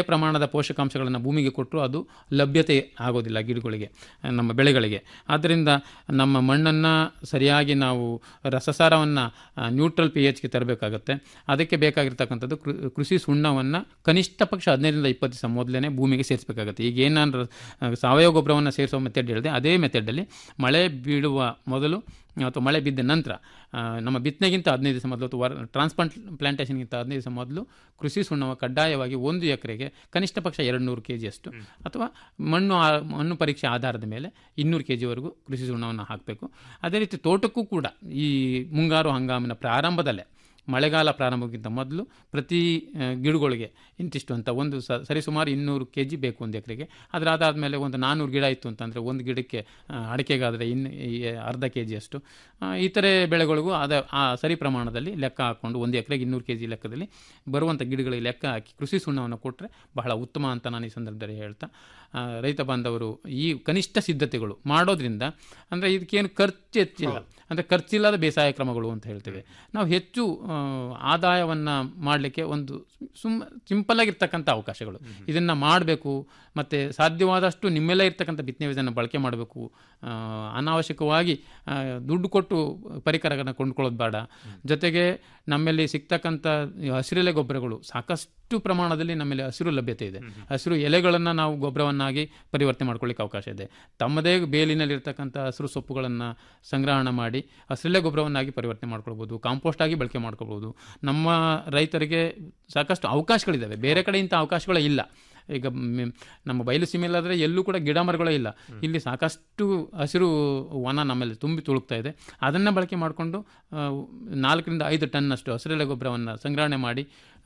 ಸರಿಯಾದ ಪೋಷಕಾಂಶಗಳನ್ನು ಭೂಮಿಗೆ ಕೊಟ್ಟರು ಅದು ಲಭ್ಯತೆ ಆಗೋದಿಲ್ಲ ಗಿಡಗಳಿಗೆ ಆ, ನಮ್ಮ ಬೆಳೆಗಳಿಗೆ ಆದ್ದರಿಂದ ನಮ್ಮ ಮಣ್ಣನ್ನು ಸರಿಯಾಗಿ ನಾವು ರಸಸಾರವನ್ನು ನ್ಯೂಟ್ರಲ್ ಪಿ ಎಚ್ಗೆ ತರಬೇಕಾಗತ್ತೆ ಅದಕ್ಕೆ ಬೇಕಾಗಿರ್ತಕ್ಕಂಥದ್ದು ಕೃ- ಕೃಷಿ ಸುಣ್ಣವನ್ನು ಕನಿಷ್ಠ ಪಕ್ಷ ಹದಿನೈದರಿಂದ ಇಪ್ಪತ್ತು ದಿವಸ ಮೊದಲೇ ಭೂಮಿಗೆ ಸೇರಿಸಬೇಕಾಗತ್ತೆ ಈಗ ಏನು ನಾನು ರ- ಸಾವಯವ ಗೊಬ್ಬರವನ್ನು ಸೇರಿಸುವ ಮೆಥಡ್ ಹೇಳಿದೆ ಅದೇ ಮೆಥಡಲ್ಲಿ ಮಳೆ ಬೀಳುವ ಮೊದಲು ಅಥವಾ ಮಳೆ ಬಿದ್ದ ನಂತರ ಆ, ನಮ್ಮ ಬಿತ್ತನೆಗಿಂತ ಹದಿನೈದು ದಿವಸ ಮೊದಲು ಅಥವಾ ಟ್ರಾನ್ಸ್ಪ್ಲಾಂಟ್ ಪ್ಲಾಂಟೇಷನ್ಗಿಂತ ಹದಿನೈದು ದಿವಸ ಮೊದಲು ಕೃಷಿ ಸುಣ್ಣವು ಕಡ್ಡಾಯವಾಗಿ ಒಂದು ಎಕರೆಗೆ ಕನಿಷ್ಠ ಪಕ್ಷ ಎರಡು ನೂರು ಕೆ ಜಿಯಷ್ಟು ಅಥವಾ ಮಣ್ಣು ಆ- ಮಣ್ಣು ಪರೀಕ್ಷೆ ಆಧಾರದ ಮೇಲೆ ಇನ್ನೂರು ಕೆ ಜಿವರೆಗೂ ಕೃಷಿ ಸುಣ್ಣವನ್ನು ಹಾಕಬೇಕು ಅದೇ ರೀತಿ ತೋಟಕ್ಕೂ ಕೂಡ ಈ ಮುಂಗಾರು ಹಂಗಾಮಿನ ಪ್ರಾರಂಭದಲ್ಲೇ ಮಳೆಗಾಲ ಪ್ರಾರಂಭಕ್ಕಿಂತ ಮೊದಲು ಪ್ರತಿ ಆ, ಗಿಡಗಳಿಗೆ ಇಂತಿಷ್ಟು ಅಂತ ಒಂದು ಸ ಸರಿಸುಮಾರು ಇನ್ನೂರು ಕೆ ಜಿ ಬೇಕು ಒಂದು ಎಕರೆಗೆ ಅದರ ಅದಾದಮೇಲೆ ಒಂದು ನಾನ್ನೂರು ಗಿಡ ಇತ್ತು ಅಂತಂದರೆ ಒಂದು ಗಿಡಕ್ಕೆ ಆ, ಅಡಿಕೆಗಾದರೆ ಇನ್ನು ಈ ಅರ್ಧ ಕೆ ಜಿಯಷ್ಟು ಆ, ಇತರೆ ಬೆಳೆಗಳಿಗೂ ಅದ ಆ ಸರಿ ಪ್ರಮಾಣದಲ್ಲಿ ಲೆಕ್ಕ ಹಾಕ್ಕೊಂಡು ಒಂದು ಎಕರೆಗೆ ಇನ್ನೂರು ಕೆ ಜಿ ಲೆಕ್ಕದಲ್ಲಿ ಬರುವಂಥ ಗಿಡಗಳಿಗೆ ಲೆಕ್ಕ ಹಾಕಿ ಕೃಷಿ ಸುಣ್ಣವನ್ನು ಕೊಟ್ಟರೆ ಬಹಳ ಉತ್ತಮ ಅಂತ ನಾನು ಈ ಸಂದರ್ಭದಲ್ಲಿ ಹೇಳ್ತಾ ಆ, ರೈತ ಬಾಂಧವರು ಈ ಕನಿಷ್ಠ ಸಿದ್ಧತೆಗಳು ಮಾಡೋದ್ರಿಂದ ಅಂದರೆ ಇದಕ್ಕೇನು ಖರ್ಚು ಹೆಚ್ಚಿಲ್ಲ ಅಂದರೆ ಖರ್ಚಿಲ್ಲದ ಬೇಸಾಯ ಕ್ರಮಗಳು ಅಂತ ಹೇಳ್ತೇವೆ ನಾವು ಹೆಚ್ಚು ಆದಾಯವನ್ನು ಮಾಡಲಿಕ್ಕೆ ಒಂದು ಸುಮ್ ಸಿಂಪಲ್ ಆಗಿರ್ತಕ್ಕಂಥ ಅವಕಾಶಗಳು ಇದನ್ನು ಮಾಡಬೇಕು ಮತ್ತು ಸಾಧ್ಯವಾದಷ್ಟು ನಿಮ್ಮೆಲ್ಲ ಇರ್ತಕ್ಕಂಥ ಬಿತ್ತನೆ ಬೀಜನ ಬಳಕೆ ಮಾಡಬೇಕು ಆ, ಅನಾವಶ್ಯಕವಾಗಿ ಆ, ದುಡ್ಡು ಕೊಟ್ಟು ಪರಿಕರಗಳನ್ನು ಕೊಂಡ್ಕೊಳ್ಳೋದು ಬೇಡ ಜೊತೆಗೆ ನಮ್ಮಲ್ಲಿ ಸಿಗ್ತಕ್ಕಂಥ ಈ ಹಸಿರೆಲೆ ಗೊಬ್ಬರಗಳು ಸಾಕಷ್ಟು ಪ್ರಮಾಣದಲ್ಲಿ ನಮ್ಮಲ್ಲಿ ಹಸಿರು ಲಭ್ಯತೆ ಇದೆ ಹಸಿರು ಎಲೆಗಳನ್ನು ನಾವು ಗೊಬ್ಬರವನ್ನಾಗಿ ಪರಿವರ್ತನೆ ಮಾಡ್ಕೊಳ್ಳಿಕ್ಕೆ ಅವಕಾಶ ಇದೆ ತಮ್ಮದೇ ಬೇಲಿನಲ್ಲಿರ್ತಕ್ಕಂಥ ಹಸಿರು ಸೊಪ್ಪುಗಳನ್ನು ಸಂಗ್ರಹಣ ಮಾಡಿ ಹಸಿರೆಲೆ ಗೊಬ್ಬರವನ್ನಾಗಿ ಪರಿವರ್ತನೆ ಮಾಡ್ಕೊಳ್ಬೋದು ಕಾಂಪೋಸ್ಟ್ ಆಗಿ ಬಳಕೆ ಮಾಡ್ಕೊಳ್ಬೋದು ನಮ್ಮ ರೈತರಿಗೆ ಸಾಕಷ್ಟು ಅವಕಾಶಗಳಿದ್ದಾವೆ ಬೇರೆ ಕಡೆ ಇಂಥ ಅವಕಾಶಗಳೇ ಇಲ್ಲ ಈಗ ಮ್- ನಮ್ಮ ಬಯಲು ಸೀಮೆಯಲ್ಲಾದರೆ ಎಲ್ಲೂ ಕೂಡ ಗಿಡ ಮರಗಳೇ ಇಲ್ಲ ಇಲ್ಲಿ ಸಾಕಷ್ಟು ಹಸಿರು ವನ ನಮ್ಮಲ್ಲಿ ತುಂಬಿ ತುಳುಕ್ತಾ ಇದೆ ಅದನ್ನು ಬಳಕೆ ಮಾಡಿಕೊಂಡು ನಾಲ್ಕರಿಂದ ಐದು ಟನ್ನಷ್ಟು ಹಸಿರೆಲೆ ಗೊಬ್ಬರವನ್ನು ಸಂಗ್ರಹಣೆ ಮಾಡಿ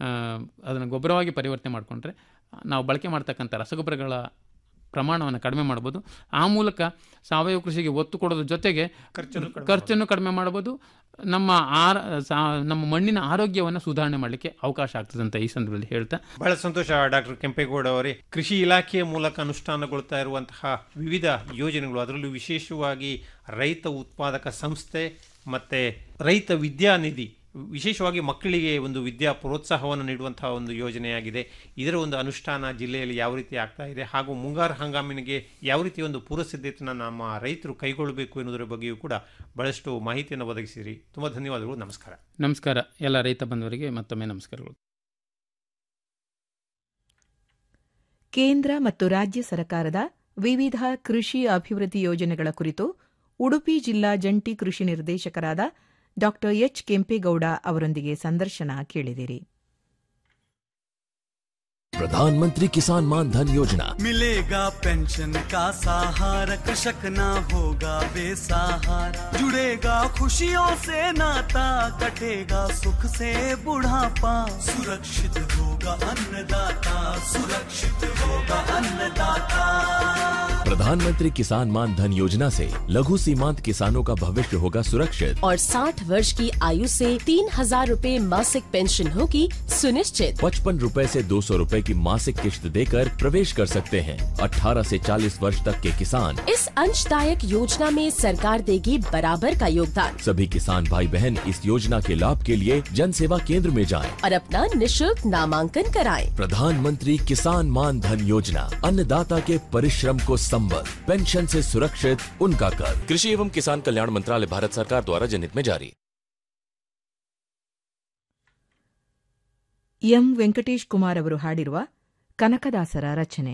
ಅದನ್ನು ಗೊಬ್ಬರವಾಗಿ ಪರಿವರ್ತನೆ ಮಾಡಿಕೊಂಡ್ರೆ ನಾವು ಬಳಕೆ ಮಾಡ್ತಕ್ಕಂಥ ರಸಗೊಬ್ಬರಗಳ ಪ್ರಮಾಣವನ್ನು ಕಡಿಮೆ ಮಾಡ್ಬೋದು ಆ ಮೂಲಕ ಸಾವಯವ ಕೃಷಿಗೆ ಒತ್ತು ಕೊಡೋದ್ರ ಜೊತೆಗೆ ಖರ್ಚನ್ನು ಕಡಿಮೆ ಮಾಡ್ಬೋದು ನಮ್ಮ ಆರ ಸಾ- ನಮ್ಮ ಮಣ್ಣಿನ ಆರೋಗ್ಯವನ್ನು ಸುಧಾರಣೆ ಮಾಡಲಿಕ್ಕೆ ಅವಕಾಶ ಆಗ್ತದೆ ಅಂತ ಈ ಸಂದರ್ಭದಲ್ಲಿ ಹೇಳ್ತಾ ಬಹಳ ಸಂತೋಷ ಡಾಕ್ಟರ್ ಕೆಂಪೇಗೌಡ ಅವರೇ ಕೃಷಿ ಇಲಾಖೆಯ ಮೂಲಕ ಅನುಷ್ಠಾನಗೊಳ್ತಾ ಇರುವಂತಹ ವಿವಿಧ ಯೋಜನೆಗಳು ಅದರಲ್ಲೂ ವಿಶೇಷವಾಗಿ ರೈತ ಉತ್ಪಾದಕ ಸಂಸ್ಥೆ ಮತ್ತೆ ರೈತ ವಿದ್ಯಾನಿಧಿ ವಿಶೇಷವಾಗಿ ಮಕ್ಕಳಿಗೆ ಒಂದು ವಿದ್ಯಾ ಪ್ರೋತ್ಸಾಹವನ್ನು ನೀಡುವಂತಹ ಒಂದು ಯೋಜನೆಯಾಗಿದೆ ಇದರ ಒಂದು ಅನುಷ್ಠಾನ ಜಿಲ್ಲೆಯಲ್ಲಿ ಯಾವ ರೀತಿ ಆಗ್ತಾ ಇದೆ ಹಾಗೂ ಮುಂಗಾರು ಹಂಗಾಮಿನಿಗೆ ಯಾವ ರೀತಿ ಒಂದು ಪೂರ್ವಸಿದ್ಧತೆಯನ್ನು ನಮ್ಮ ರೈತರು ಕೈಗೊಳ್ಳಬೇಕು ಎನ್ನುವುದರ ಬಗ್ಗೆಯೂ ಕೂಡ ಬಹಳಷ್ಟು ಮಾಹಿತಿಯನ್ನು ಒದಗಿಸಿರಿ ತುಂಬ ಧನ್ಯವಾದಗಳು ನಮಸ್ಕಾರ ನಮಸ್ಕಾರ ಎಲ್ಲ ರೈತ ಬಂಧುವರಿಗೆ ಮತ್ತೊಮ್ಮೆ ನಮಸ್ಕಾರಗಳು ಕೇಂದ್ರ ಮತ್ತು ರಾಜ್ಯ ಸರ್ಕಾರದ ವಿವಿಧ ಕೃಷಿ ಅಭಿವೃದ್ಧಿ ಯೋಜನೆಗಳ ಕುರಿತು ಉಡುಪಿ ಜಿಲ್ಲಾ ಜಂಟಿ ಕೃಷಿ ನಿರ್ದೇಶಕರಾದ ಡಾ ಎಚ್ ಕೆಂಪೇಗೌಡ ಅವರೊಂದಿಗೆ ಸಂದರ್ಶನ ಕೇಳಿದಿರಿ प्रधानमंत्री किसान मान धन योजना मिलेगा पेंशन का सहारा कृषक ना होगा बेसहारा जुड़ेगा खुशियों से नाता कटेगा सुख से बुढ़ापा सुरक्षित होगा अन्नदाता सुरक्षित होगा अन्नदाता प्रधानमंत्री किसान मान धन योजना से लघु सीमांत किसानों का भविष्य होगा सुरक्षित और 60 वर्ष की आयु से तीन हजार रूपए मासिक पेंशन होगी सुनिश्चित पचपन रूपए से दो सौ रूपए की मासिक किश्त देकर प्रवेश कर सकते हैं 18 से 40 वर्ष तक के किसान इस अंशदायक योजना में सरकार देगी बराबर का योगदान सभी किसान भाई बहन इस योजना के लाभ के लिए जन सेवा केंद्र में जाएं। और अपना निशुल्क नामांकन कराएं। प्रधानमंत्री किसान मान धन योजना अन्नदाता के परिश्रम को संबल पेंशन से सुरक्षित उनका कर कृषि एवं किसान कल्याण मंत्रालय भारत सरकार द्वारा जनहित में जारी ಎಂ ವೆಂಕಟೇಶ್ ಕುಮಾರ್ ಅವರು ಹಾಡಿರುವ ಕನಕದಾಸರ ರಚನೆ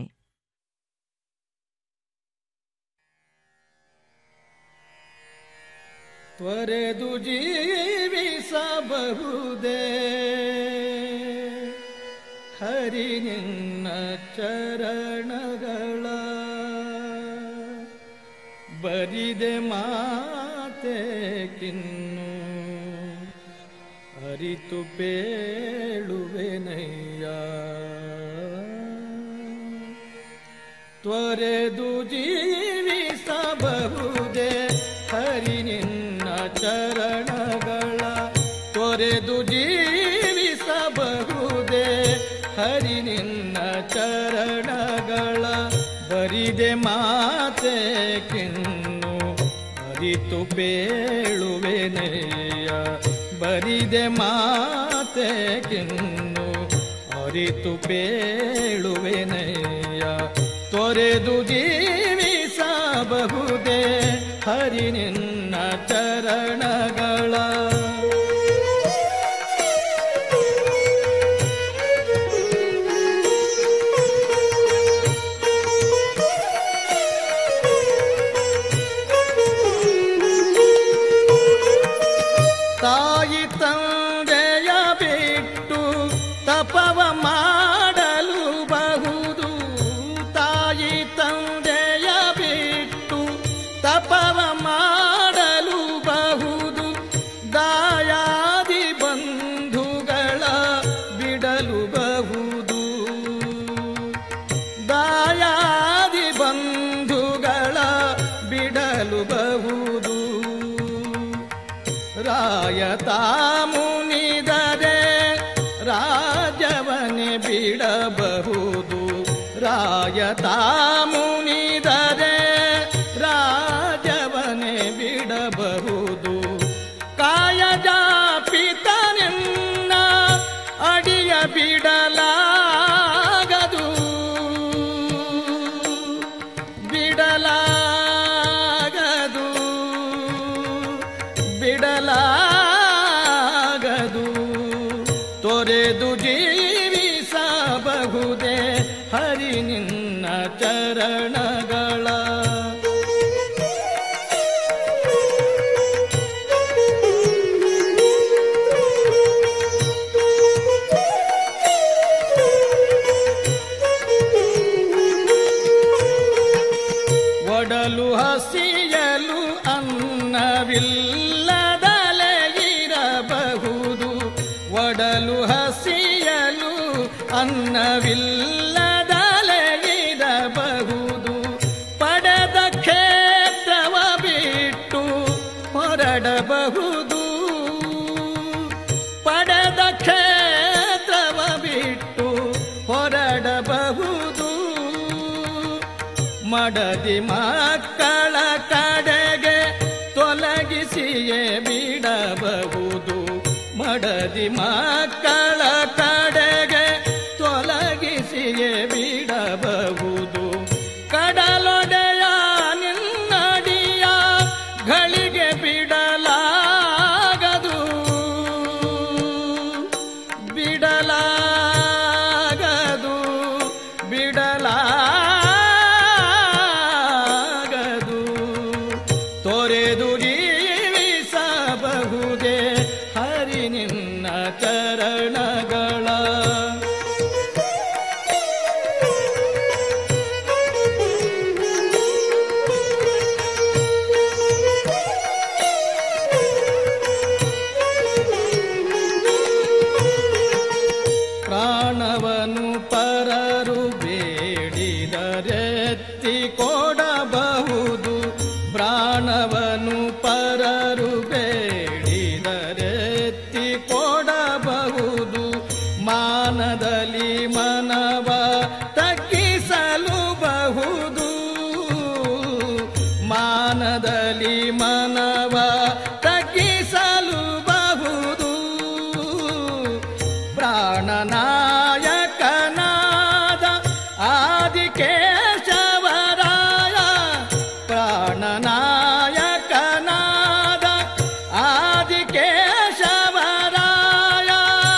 ತ್ವರೆದು ಜೀವಿಸಬಹುದೇ ಹರಿ ನಿನ್ನ ಚರಣಗಳ ಬರಿದೆ ಮಾತೆ ಕಿನ್ನು ಅರಿತು ಪೇಳುವೆನಯ್ಯ ತ್ವರೆದು ಜೀವಿಸಬಹುದೇ ಹರಿ ನಿನ್ನ ಚರಣಗಳ ತೊರೆದು ಜೀವಿಸಬಹುದೇ ಹರಿ ನಿನ್ನ ಚರಣಗಳ ಬರಿದೆ ಮಾತೆ ಕಿನ್ನು ಅರಿತು ಬೇಳುವೆನೆಯ ಬರಿದೆ ಮಾತೆ ಕಿನ್ನು ಅರಿತು ಪೇಳುವೆನಯ್ಯ ತೊರೆದು ಜೀವಿಸಬಹುದೇ ಹರಿ ನಿನ್ನ ಚರಣಗಳ ತಾಯಿ ತಂದೆಯ ಬಿಟ್ಟು ತಪವ ಮಾಡಲು ಬಹುದು ತಾಯಿ ತಂದೆಯ ಬಿಟ್ಟು ತಪವ ಮಾಡಲು ಬಹುದು ದಾಯಾದಿ ಬಂಧುಗಳ ಬಿಡಲು ಬಹುದು ದಾಯಾದಿ ಬಂಧುಗಳ ಬಿಡಲು ಬಹುದು ರಾಯತ ಮುನಿದರೆ ರಾಜವನೆ ಬಿಡಬಹುದು ರಾಯತ ಮುನಿದರೆ ರಾಜವನೆ ಬಿಡಬಹುದು ಕಾಯಜ ಪಿತನೆನ್ನ ಅಡಿಯ ಬಿಡಲಾಗದು ಬಿಡಲಾಗದು ಬಿಡಲಾಗದು ತೊರೆದು ಜೀವಿಸಬಹುದೇ ಹರಿ ನಿನ್ನ ಚರಣಗಳ ಒಡಲು ಹಸಿಯಲು ಅನ್ನವಿಲ್ಲದಲೆ ಇರಬಹುದು ಒಡಲು ಹಸಿಯಲು ಅನ್ನವಿಲ್ಲದಲೆ ಇರಬಹುದು ಪಡೆದ ಕ್ಷೇತ್ರವ ಬಿಟ್ಟು ಹೊರಡಬಹುದು ಪಡೆದ ಕ್ಷೇತ್ರವ ಬಿಟ್ಟು ಹೊರಡಬಹುದು ಮಡದಿ ಮಕ್ಕಳ ಕಡೆಗೆ ತೊಲಗಿಸಿಯೇ ಬಿಡಬಹುದು ಮಡದಿ ಮಕ್ಕಳ ಕಡೆಗೆ ತೊಲಗಿಸಿಯೇ ಬಿಡಬಹುದು ಕಡಲೊಡೆಯ ನಿನ್ನಡಿಯ ಗಳಿಗೆ ಬಿಡಲಾಗದು ಬಿಡಲಾಗದು ಬಿಡಲಾಗದು ತೊರೆದು ಜೀವಿಸಬಹುದೇ ಹರಿ ನಿನ್ನ ಚರಣಗಳ ಪ್ರಾಣವನು ಪರರು ಬೇಡಿದರೆತ್ತಿ ಕೊಡಬಹುದು ಪ್ರಾಣವನು ಪರರು ಬೇಡಿದರೆತ್ತಿ ಕೊಡಬಹುದು ಮಾನದಲ್ಲಿ ಮನವ ತಗ್ಗಿಸಲು ಬಹುದು ಮಾನದಲ್ಲಿ ಮನವ ತಗ್ಗಿಸಲು ಬಹುದು ಪ್ರಾಣನಾಯಕನಾದ ಆದಿಕೇಶವರಾಯ ಪ್ರಾಣನಾಯಕನಾದ ಆದಿಕೇಶವರಾಯ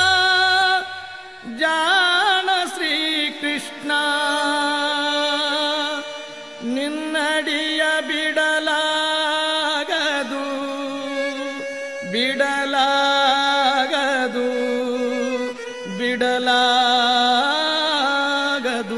ಜಾಣ ಶ್ರೀಕೃಷ್ಣ ನಿನ್ನಡಿಯ ಬಿಡಲಾಗದು ಬಿಡಲಾಗದು ಬಿಡಲಾಗದು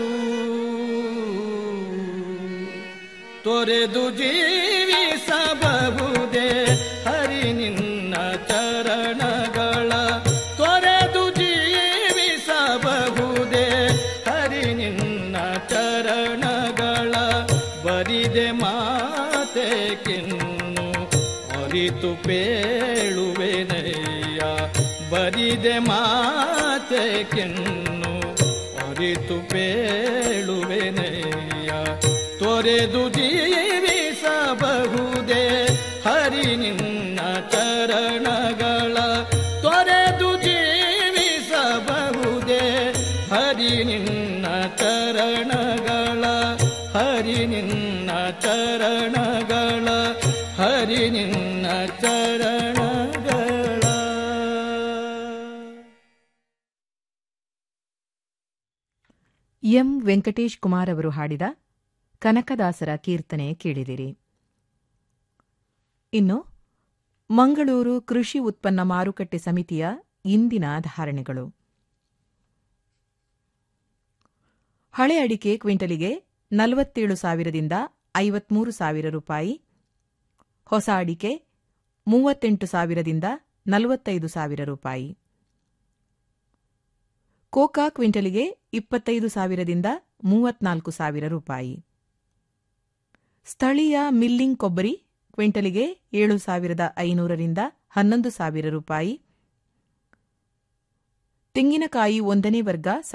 ತೊರೆದು ಜೀವಿಸಬಹುದೇ ಹರಿ ನಿನ್ನ ಚರಣಗಳ ತೊರೆದು ಜೀವಿಸಬಹುದೇ ಹರಿ ನಿನ್ನ ಚರಣಗಳ ಬರಿದೆ ಮಾತೆ ಕಿನ್ನು ಅರಿತು ಪೇಳುವೆನಯ್ಯ ಬರಿದೆ ಮಾತೆ ಕಿನ್ನು ಅರಿತು ಪೇಳುವೆನಯ್ಯ ತೊರೆದು ಜೀವಿಸಬಹುದೇ ಹರಿ ನಿನ್ನ ಚರಣಗಳ ತೊರೆದು ಜೀವಿಸಬಹುದೇ ಹರಿ ನಿನ್ನ ಚರಣಗಳ ಎಂ ವೆಂಕಟೇಶ್ ಕುಮಾರ್ ಅವರು ಹಾಡಿದ ಕನಕದಾಸರ ಕೀರ್ತನೆ ಕೇಳಿದಿರಿ ಇನ್ನು ಮಂಗಳೂರು ಕೃಷಿ ಉತ್ಪನ್ನ ಮಾರುಕಟ್ಟೆ ಸಮಿತಿಯ ಇಂದಿನ ಧಾರಣೆಗಳು ಹಳೆ ಅಡಿಕೆ ಕ್ವಿಂಟಲಿಗೆ ನಲವತ್ತೇಳು ಸಾವಿರದಿಂದ ಐವತ್ಮೂರು ಸಾವಿರ ರೂಪಾಯಿ ಹೊಸ ಅಡಿಕೆ ಮೂವತ್ತೆಂಟು ಸಾವಿರದಿಂದ ನಲವತ್ತೈದು ಸಾವಿರ ರೂಪಾಯಿ ಕೋಕಾ ಕ್ವಿಂಟಲಿಗೆ ಇಪ್ಪತ್ತೈದು ಸಾವಿರದಿಂದ ಮೂವತ್ನಾಲ್ಕು ಸಾವಿರ ರೂಪಾಯಿ ಸ್ಥಳೀಯ ಮಿಲ್ಲಿಂಗ್ ಕೊಬ್ಬರಿ ಕ್ವಿಂಟಲಿಗೆ ಏಳು ಸಾವಿರದ ಐನೂರರಿಂದ ಹನ್ನೊಂದು ಸಾವಿರ ರೂಪಾಯಿ ತೆಂಗಿನಕಾಯಿ ಒಂದನೇ ವರ್ಗ